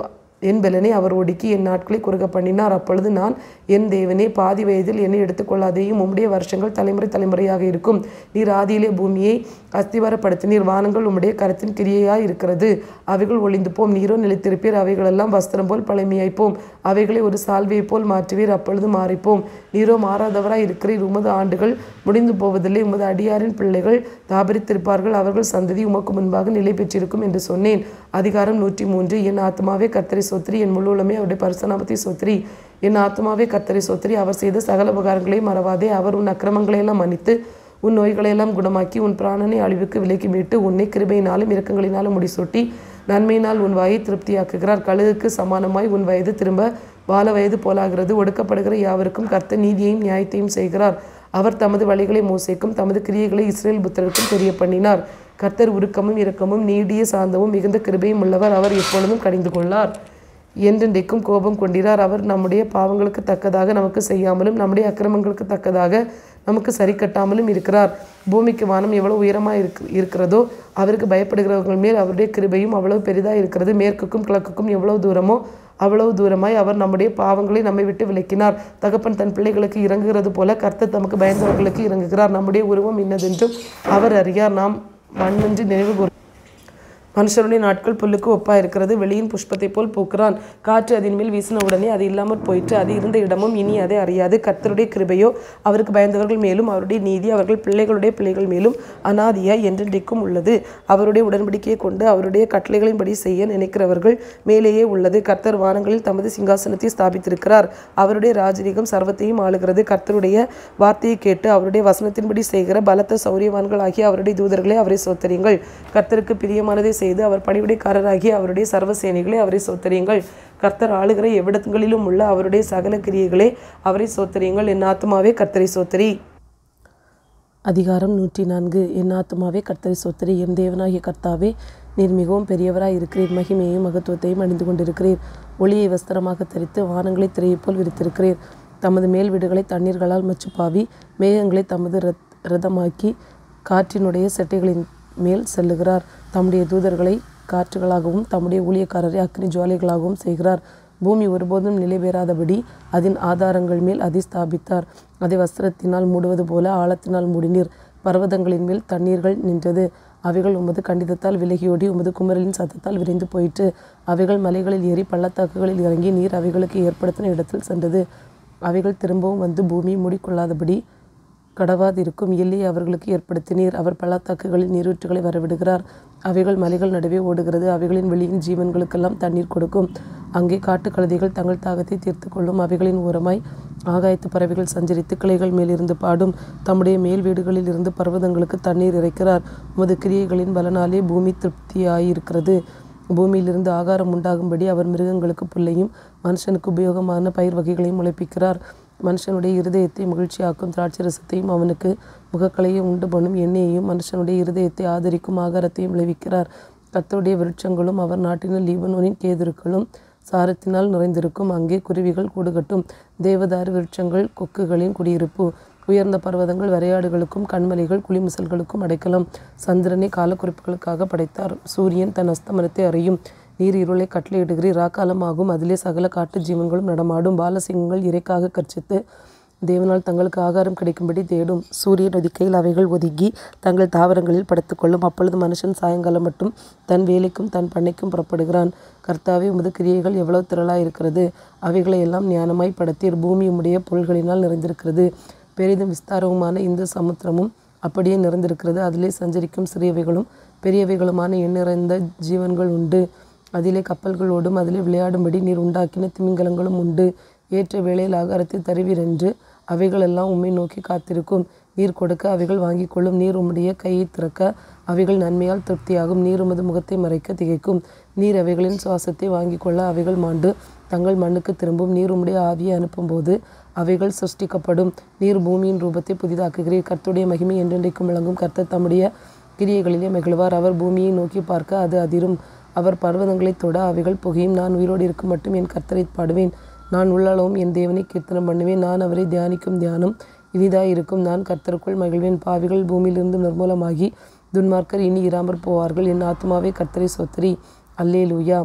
என் பலனை அவர் ஒடுக்கி என் நாட்களை குறுக பண்ணினார் அப்பொழுது நான் என் தேவனே பாதி வயதில் என்னை எடுத்துக்கொள்ளாதேயும் உம்முடைய வருஷங்கள் தலைமுறை தலைமுறையாக இருக்கும் நீர் ஆதியிலே பூமியை அஸ்திவாரப்படுத்தினீர் வானங்கள் உம்முடைய கரத்தின் கிரியையாய் இருக்கிறது அவைகள் ஒளிந்து போம் நீரோ நிலைத்திருப்பீர் அவைகளெல்லாம் வஸ்திரம் போல் பழமையாய்ப்போம் அவைகளை ஒரு சால்வையைப் போல் மாற்றுவீர் அப்பொழுது மாறிப்போம் நீரோ மாறாதவராய் இருக்கிறீர் உமது ஆண்டுகள் முடிந்து போவதில்லை உமது அடியாரின் பிள்ளைகள் தாபரித்திருப்பார்கள் அவர்கள் சந்ததி உமக்கு முன்பாக நிலை பெற்றிருக்கும் என்று சொன்னேன் அதிகாரம் நூற்றி மூன்று என் ஆத்மாவே கர்த்தரை சொத்திரி என் முழுவலுமே அவருடைய பரிசனாமத்தை சொத்திரி என் ஆத்மாவே கர்த்தரை சொத்திரி அவர் செய்த சகல உபகாரங்களையும் மறவாதே அவர் உன் அக்கிரமங்களையெல்லாம் மன்னித்து உன் நோய்களையெல்லாம் குணமாக்கி உன் பிராணனை அழிவுக்கு விலக்கி மீட்டு உன்னை கிருபையினாலும் இரக்கங்களினாலும் முடிசூட்டி நன்மையினால் உன் வாயை திருப்தியாக்குகிறார் கழுகுக்கு சமானமாய் உன் வயது திரும்ப வாழ வயது போலாகிறது ஒடுக்கப்படுகிற யாவருக்கும் கர்த்த நீதியையும் நியாயத்தையும் செய்கிறார் அவர் தமது வழிகளை மோசைக்கும் தமது கிரியைகளை இஸ்ரேல் புத்தருக்கும் தெரிய பண்ணினார் கர்த்தர் உருக்கமும் இரக்கமும் நீடிய சாந்தமும் மிகுந்த கிருபையும் உள்ளவர் அவர் எப்பொழுதும் கடிந்து கொள்ளார் என்றென்றைக்கும் கோபம் கொண்டிறார் அவர் நம்முடைய பாவங்களுக்கு தக்கதாக நமக்கு செய்யாமலும் நம்முடைய அக்கிரமங்களுக்கு தக்கதாக நமக்கு சரி கட்டாமலும் இருக்கிறார் பூமிக்கு வானம் எவ்வளவு உயரமாக இருக்கு இருக்கிறதோ அவருக்கு பயப்படுகிறவர்கள் மேல் அவருடைய கிருபையும் அவ்வளவு பெரிதாக இருக்கிறது மேற்குக்கும் கிழக்குக்கும் எவ்வளவு தூரமோ அவ்வளவு தூரமாய் அவர் நம்முடைய பாவங்களை நம்மை விட்டு விலக்கினார் தகப்பன் தன் பிள்ளைகளுக்கு இறங்குகிறது போல கர்த்தர் தமக்கு பயந்தவர்களுக்கு இறங்குகிறார் நம்முடைய உருவம் இன்னதென்றும் அவர் அறியார் நாம் மண்ணென்று நினைவு கூர் மனுஷருடைய நாட்கள் புல்லுக்கு ஒப்பா இருக்கிறது வெளியின் புஷ்பத்தை போல் பூக்கிறான் காற்று அதன் மேல் வீசின உடனே அது இல்லாமற் போயிற்று அது இருந்த இடமும் இனி அதை அறியாது கர்த்தருடைய கிருபையோ அவருக்கு பயந்தவர்கள் மேலும் அவருடைய நீதி அவர்கள் பிள்ளைகளுடைய பிள்ளைகள் மேலும் அனாதியாய் என்றென்றைக்கும் உள்ளது அவருடைய உடன்படிக்கையை கொண்டு அவருடைய கட்டளைகளின்படி செய்ய நினைக்கிறவர்கள் மேலேயே உள்ளது கர்த்தர் வானங்களில் தமது சிங்காசனத்தை ஸ்தாபித்திருக்கிறார் அவருடைய ராஜரீகம் சர்வத்தையும் ஆளுகிறது கர்த்தருடைய வார்த்தையை கேட்டு அவருடைய வசனத்தின்படி செய்கிற பலத்த சௌரியவான்களாகிய அவருடைய தூதர்களை அவரை சோத்தரியுங்கள் கர்த்தருக்கு பிரியமானதை செய்து அவர் பணிவிடைக்காரராகிய அவருடைய சர்வ சேனைகளை அவரை சோத்தரியுங்கள் கர்த்தர் ஆளுகிற எவ்விடங்களிலும் உள்ள அவருடைய சகல கிரியைகளே அவரை சோத்தரியுங்கள் என் ஆத்மாவே கர்த்தரை சோத்தரி அதிகாரம் நூற்றி நான்கு என் ஆத்மாவே கர்த்தரை சோத்தரி என் தேவனாகிய கர்த்தாவே நீர் மிகவும் பெரியவராய் இருக்கிறீர் மகிமையையும் மகத்துவத்தையும் அணிந்து கொண்டிருக்கிறீர் ஒளியை வஸ்திரமாக தரித்து வானங்களை திரையைப் போல் விரித்திருக்கிறீர் தமது மேல் வீடுகளை தண்ணீர்களால் மச்சுப்பாவி மேகங்களை தமது ரத் ரதமாக்கி காற்றினுடைய செட்டைகளின் மேல் செல்லுகிறார் தம்முடைய தூதர்களை காற்றுகளாகவும் தம்முடைய ஊழியக்காரரை அக்னி ஜுவாலைகளாகவும் செய்கிறார் பூமி ஒருபோதும் நிலை பெறாதபடி அதன் ஆதாரங்கள் மேல் அதை ஸ்தாபித்தார் அதை வஸ்திரத்தினால் மூடுவது போல ஆழத்தினால் மூடினீர் பர்வதங்களின் மேல் தண்ணீர்கள் நின்றது அவைகள் உமது கண்டிதத்தால் விலகியோடி உமது குமரலின் சத்தத்தால் விரைந்து போயிற்று அவைகள் மலைகளில் ஏறி பள்ளத்தாக்குகளில் இறங்கி நீர் அவைகளுக்கு ஏற்படுத்தின இடத்தில் சென்றது அவைகள் திரும்பவும் வந்து பூமியை மூடிக்கொள்ளாதபடி கடவாதிருக்கும் எல்லையை அவர்களுக்கு ஏற்படுத்தினீர் அவர் பள்ளத்தாக்குகளில் நீரூற்றுகளை வரவிடுகிறார் அவைகள் மலைகள் நடுவே ஓடுகிறது அவைகளின் வெளியின் ஜீவன்களுக்கெல்லாம் தண்ணீர் கொடுக்கும் அங்கே காட்டுக்கழுதைகள் தங்கள் தாகத்தை தீர்த்து கொள்ளும் அவைகளின் ஓரமாய் ஆகாயத்து பறவைகள் சஞ்சரித்து கிளைகள் மேலிருந்து பாடும் தம்முடைய மேல் வீடுகளில் இருந்து பர்வதங்களுக்கு தண்ணீர் இறைக்கிறார் உமது கிரியைகளின் பலனாலே பூமி திருப்தியாயிருக்கிறது பூமியிலிருந்து ஆகாரம் உண்டாகும்படி அவர் மிருகங்களுக்கு புல்லையும் மனுஷனுக்கு உபயோகமான பயிர் வகைகளையும் முளைப்பிக்கிறார் மனுஷனுடைய இருதயத்தை மகிழ்ச்சியாக்கும் திராட்சை ரசத்தையும் அவனுக்கு முகக்கலையை உண்டு பண்ணும் எண்ணெயையும் மனுஷனுடைய இருதயத்தை ஆதரிக்கும் ஆகாரத்தையும் விளைவிக்கிறார் கத்தருடைய விருட்சங்களும் அவர் நாட்டின லீபனோனின் கேதுருக்களும் சாரத்தினால் நிறைந்திருக்கும் அங்கே குருவிகள் கூடுகட்டும் தேவதாரு விருட்சங்கள் கொக்குகளின் குடியிருப்பு உயர்ந்த பர்வதங்கள் வரையாடுகளுக்கும் கண்மலைகள் குளிமுசல்களுக்கும் அடைக்கலம் சந்திரனை காலக்குறிப்புகளுக்காக படைத்தார் சூரியன் தன் அஸ்தமனத்தை அறியும் நீர் இருளை கட்டளையிடுகிறீர் ராக்காலமாகும் அதிலே சகல காட்டு ஜீவன்களும் நடமாடும் பாலசிங்கங்கள் இறைக்காக கர்ச்சித்து தேவனால் தங்களுக்கு ஆகாரம் கிடைக்கும்படி தேடும் சூரியன் ஒதுக்கையில் அவைகள் ஒதுங்கி தங்கள் தாவரங்களில் படுத்துக்கொள்ளும் அப்பொழுது மனுஷன் சாயங்காலம் மட்டும் தன் வேலைக்கும் தன் பண்ணைக்கும் புறப்படுகிறான் கர்த்தாவே உமது கிரியைகள் எவ்வளவு திரளாய் இருக்கிறது அவைகளை எல்லாம் ஞானமாய் படுத்தீர் பூமி உம்முடைய பொருள்களினால் நிறைந்திருக்கிறது பெரிதும் விஸ்தாரவுமான இந்த சமுத்திரமும் அப்படியே நிறைந்திருக்கிறது அதிலே சஞ்சரிக்கும் சிறியவைகளும் பெரியவைகளுமான எண் நிறைந்த ஜீவன்கள் உண்டு அதிலே கப்பல்கள் ஓடும் அதிலே விளையாடும்படி நீர் உண்டாக்கின திமிங்கலங்களும் உண்டு ஏற்ற வேளையில் ஆகாரத்தை தருவீர் என்று அவைகளெல்லாம் உம்மை நோக்கி காத்திருக்கும் நீர் கொடுக்க அவைகள் வாங்கிக் கொள்ளும் நீர் உம்முடைய கையை திறக்க அவைகள் நன்மையால் திருப்தியாகும் நீர் உமது முகத்தை மறைக்க திகைக்கும் நீர் அவைகளின் சுவாசத்தை வாங்கிக் கொள்ள அவைகள் மாண்டு தங்கள் மண்ணுக்கு திரும்பும் நீர் உம்முடைய ஆவியை அனுப்பும்போது அவைகள் சிருஷ்டிக்கப்படும் நீர் பூமியின் ரூபத்தை புதிதாக்குகிறீர் கர்த்துடைய மகிமை என்றென்றைக்கும் விளங்கும் கர்த்தர் தம்முடைய கிரியைகளிலே மகிழ்வார் அவர் பூமியை நோக்கி பார்க்க அது அதிரும் அவர் பர்வதங்களைத் தொட அவைகள் புகையும் நான் உயிரோடு இருக்கும் மட்டும் என் கர்த்தரை பாடுவேன் நான் உள்ளளவும் என் தேவனை கீர்த்தனம் பண்ணுவேன் நான் அவரை தியானிக்கும் தியானம் இனிதாய் இருக்கும் நான் கர்த்தருக்குள் மகிழ்வேன் பாவிகள் பூமியிலிருந்து நிர்மூலமாகி துன்மார்க்கர் இனி இராமற் போவார்கள் என் ஆத்மாவே கர்த்தரை சொத்தரி அல்லே லூயா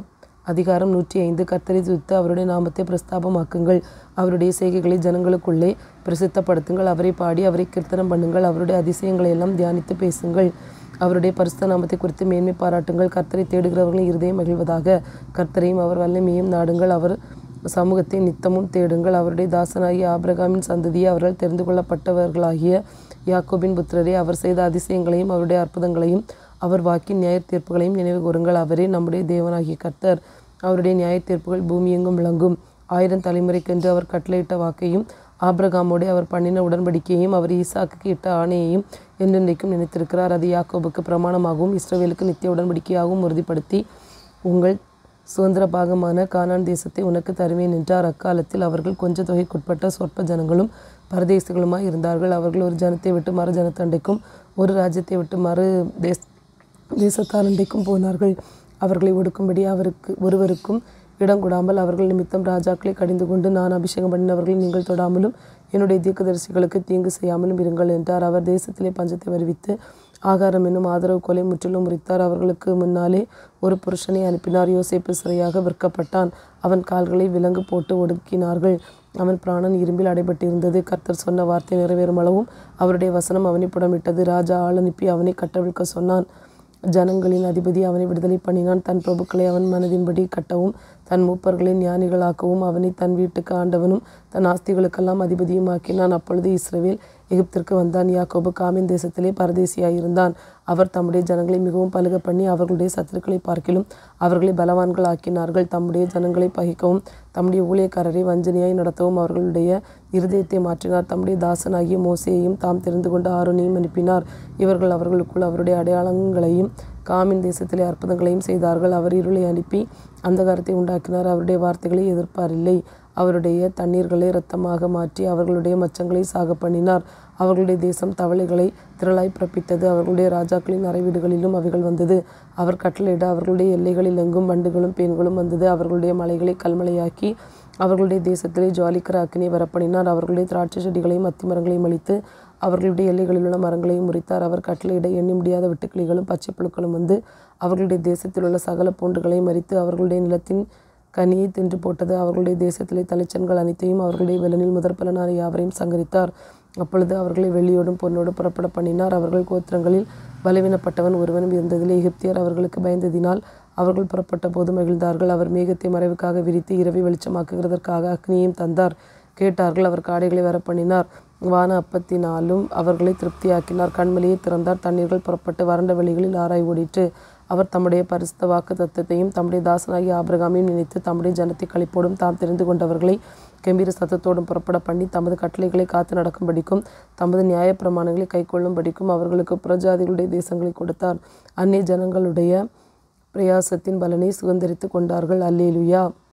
அதிகாரம் நூற்றி ஐந்து கர்த்தரை துதித்து அவருடைய நாமத்தை பிரஸ்தாபமாக்குங்கள் அவருடைய செய்கைகளை ஜனங்களுக்குள்ளே பிரசித்தப்படுத்துங்கள் அவரை பாடி அவரை கீர்த்தனம் பண்ணுங்கள் அவருடைய அதிசயங்களை எல்லாம் தியானித்து பேசுங்கள் அவருடைய பரிசுத்த நாமத்தை குறித்து மேன்மை பாராட்டுங்கள் கர்த்தரை தேடுகிறவர்களின் இருதயம் மகிழ்வதாக கர்த்தரையும் அவர் வல்லமையும் நாடுங்கள் அவர் சமூகத்தை நித்தமும் தேடுங்கள் அவருடைய தாசனாகிய ஆபிரகாமின் சந்ததியை அவர்கள் தெரிந்து கொள்ளப்பட்டவர்களாகிய யாக்கோபின் புத்திரரே அவர் செய்த அதிசயங்களையும் அவருடைய அற்புதங்களையும் அவர் வாக்கின் நியாய தீர்ப்புகளையும் நினைவு கூறுங்கள் அவரே நம்முடைய தேவனாகிய கர்த்தர் அவருடைய நியாய தீர்ப்புகள் பூமியெங்கும் விளங்கும் ஆயிரம் தலைமுறைக்கென்று அவர் கட்டளையிட்ட வாக்கையும் ஆபிரகாமோடு அவர் பண்ணின உடன்படிக்கையையும் அவர் ஈசாக்குக்கு இட்ட ஆணையையும் என்றென்றைக்கும் நினைத்திருக்கிறார் அது யாக்கோபுக்கு பிரமாணமாகவும் இஸ்ரவேலுக்கு நித்திய உடன்படிக்கையாகவும் உறுதிப்படுத்தி உங்கள் சுதந்திர பாகமான கானான் தேசத்தை உனக்கு தருவேன் என்றார் அக்காலத்தில் அவர்கள் கொஞ்ச தொகைக்குட்பட்ட சொற்ப ஜனங்களும் பரதேசிகளுமாய் இருந்தார்கள் அவர்கள் ஒரு ஜனத்தை விட்டு மறு ஜனத்தண்டைக்கும் ஒரு ராஜ்யத்தை விட்டு மறு தேச தேசத்தாரண்டைக்கும் போனார்கள் அவர்களை ஒடுக்கும்படி அவருக்கு ஒருவருக்கும் இடம் கொடாமல் அவர்கள் நிமித்தம் ராஜாக்களை கடிந்து கொண்டு நான் அபிஷேகம் பண்ணினவர்களை நீங்கள் தொடாமலும் என்னுடைய தீர்க்கதரிசிகளுக்கு தீங்கு செய்யாமலும் இருங்கள் என்றார் அவர் தேசத்திலே பஞ்சத்தை வருவித்து ஆகாரம் என்னும் ஆதரவு கொலை முற்றிலும் முறித்தார் அவர்களுக்கு முன்னாலே ஒரு புருஷனை அனுப்பினார் யோசேப்பு சிறையாக விற்கப்பட்டான் அவன் கால்களை விலங்கு போட்டு ஒடுக்கினார்கள் அவன் பிராணன் இரும்பில் அடைபட்டிருந்தது கர்த்தர் சொன்ன வார்த்தை நிறைவேறும் அளவும் அவருடைய வசனம் அவனை புடமிட்டது ராஜா ஆள் அனுப்பி அவனை கட்டவிழ்க்க சொன்னான் ஜனங்களின் அதிபதி அவனை விடுதலை பண்ணினான் தன் பிரபுக்களை அவன் மனதின்படி கட்டவும் தன் மூப்பர்களை ஞானிகளாக்கவும் அவனை தன் வீட்டுக்கு ஆண்டவனும் தன் ஆஸ்திகளுக்கெல்லாம் அதிபதியும் ஆக்கினான் அப்பொழுது இஸ்ரவேல் எகிப்திற்கு வந்தான் யாக்கோபு காமின் தேசத்திலே பரதேசியாயிருந்தான் அவர் தம்முடைய ஜனங்களை மிகவும் பலுக பண்ணி அவர்களுடைய சத்துருக்களை பார்க்கிலும் அவர்களை பலவான்கள் ஆக்கினார்கள் தம்முடைய ஜனங்களை பகிக்கவும் தம்முடைய ஊழியக்காரரை வஞ்சனையாய் நடத்தவும் அவர்களுடைய இருதயத்தை மாற்றினார் தம்முடைய தாசனாகிய மோசையையும் தாம் தெரிந்து கொண்ட ஆரோனையும் அனுப்பினார் இவர்கள் அவர்களுக்குள் அவருடைய அடையாளங்களையும் காமின் தேசத்திலே அற்புதங்களையும் செய்தார்கள் அவர் இருளை அனுப்பி அந்தகாரத்தை உண்டாக்கினார் அவருடைய வார்த்தைகளை எதிர்ப்பாரில்லை அவருடைய தண்ணீர்களை இரத்தமாக மாற்றி அவர்களுடைய மச்சங்களை சாக பண்ணினார் அவர்களுடைய தேசம் தவளைகளை திரளாய் பிறப்பித்தது அவர்களுடைய ராஜாக்களின் அறைவீடுகளிலும் அவைகள் வந்தது அவர் கட்டளையிட அவர்களுடைய எல்லைகளில் எங்கும் வண்டுகளும் பேன்களும் வந்தது அவர்களுடைய மலைகளை கல்மலையாக்கி அவர்களுடைய தேசத்திலே ஜுவாலிக்கிற அக்கினை வரப்பணினார் அவர்களுடைய திராட்சை செடிகளையும் அத்தி மரங்களையும் அழித்து அவர்களுடைய எல்லைகளில் உள்ள மரங்களையும் முறித்தார் அவர் கட்டளையிட எண்ணி முடியாத வெட்டுக்கிளிகளும் பச்சை புழுக்களும் வந்து அவர்களுடைய தேசத்தில் உள்ள சகல பூண்டுகளையும் மறித்து அவர்களுடைய நிலத்தின் கனியை தின்று போட்டது அவர்களுடைய தேசத்திலே தலைச்சன்கள் அனைத்தையும் அவர்களுடைய வெள்ளனில் முதற்பலனான யாவரையும் சங்கரித்தார் அப்பொழுது அவர்களை வெள்ளியோடும் பொன்னோடும் புறப்பட பண்ணினார் அவர்கள் கோத்திரங்களில் பலவீனப்பட்டவன் ஒருவனும் இருந்ததிலே எகிப்தியர் அவர்களுக்கு பயந்ததினால் அவர்கள் புறப்பட்ட போது மகிழ்ந்தார்கள் அவர் மேகத்தை மறைவுக்காக விரித்து இரவை வெளிச்சமாக்குகிறதற்காக அக்னியையும் தந்தார் கேட்டார்கள் அவர் காடைகளை வர பண்ணினார் வான அப்பத்தினாலும் அவர்களை திருப்தியாக்கினார் கண்மலையை திறந்தார் தண்ணீர்கள் புறப்பட்டு வறண்ட வெளிகளில் ஆராய் ஓடிற்று அவர் தம்முடைய பரிசுத்த வாக்கு தத்துவத்தையும் தம்முடைய தாசனாகிய ஆபிரகாமையும் நினைத்து தம்முடைய ஜனத்தை கழிப்போடும் தாம் தெரிந்து கொண்டவர்களை கம்பீர சத்தத்தோடும் புறப்பட பண்ணி தமது கட்டளைகளை காத்து நடக்கும்படிக்கும் தமது நியாயப்பிரமாணங்களை கைக்கொள்ளும்படிக்கும் அவர்களுக்கு புறஜாதிகளுடைய தேசங்களை கொடுத்தார் அந்நிய ஜனங்களுடைய பிரயாசத்தின் பலனை சுதந்திரித்து கொண்டார்கள் அல்லேலுயா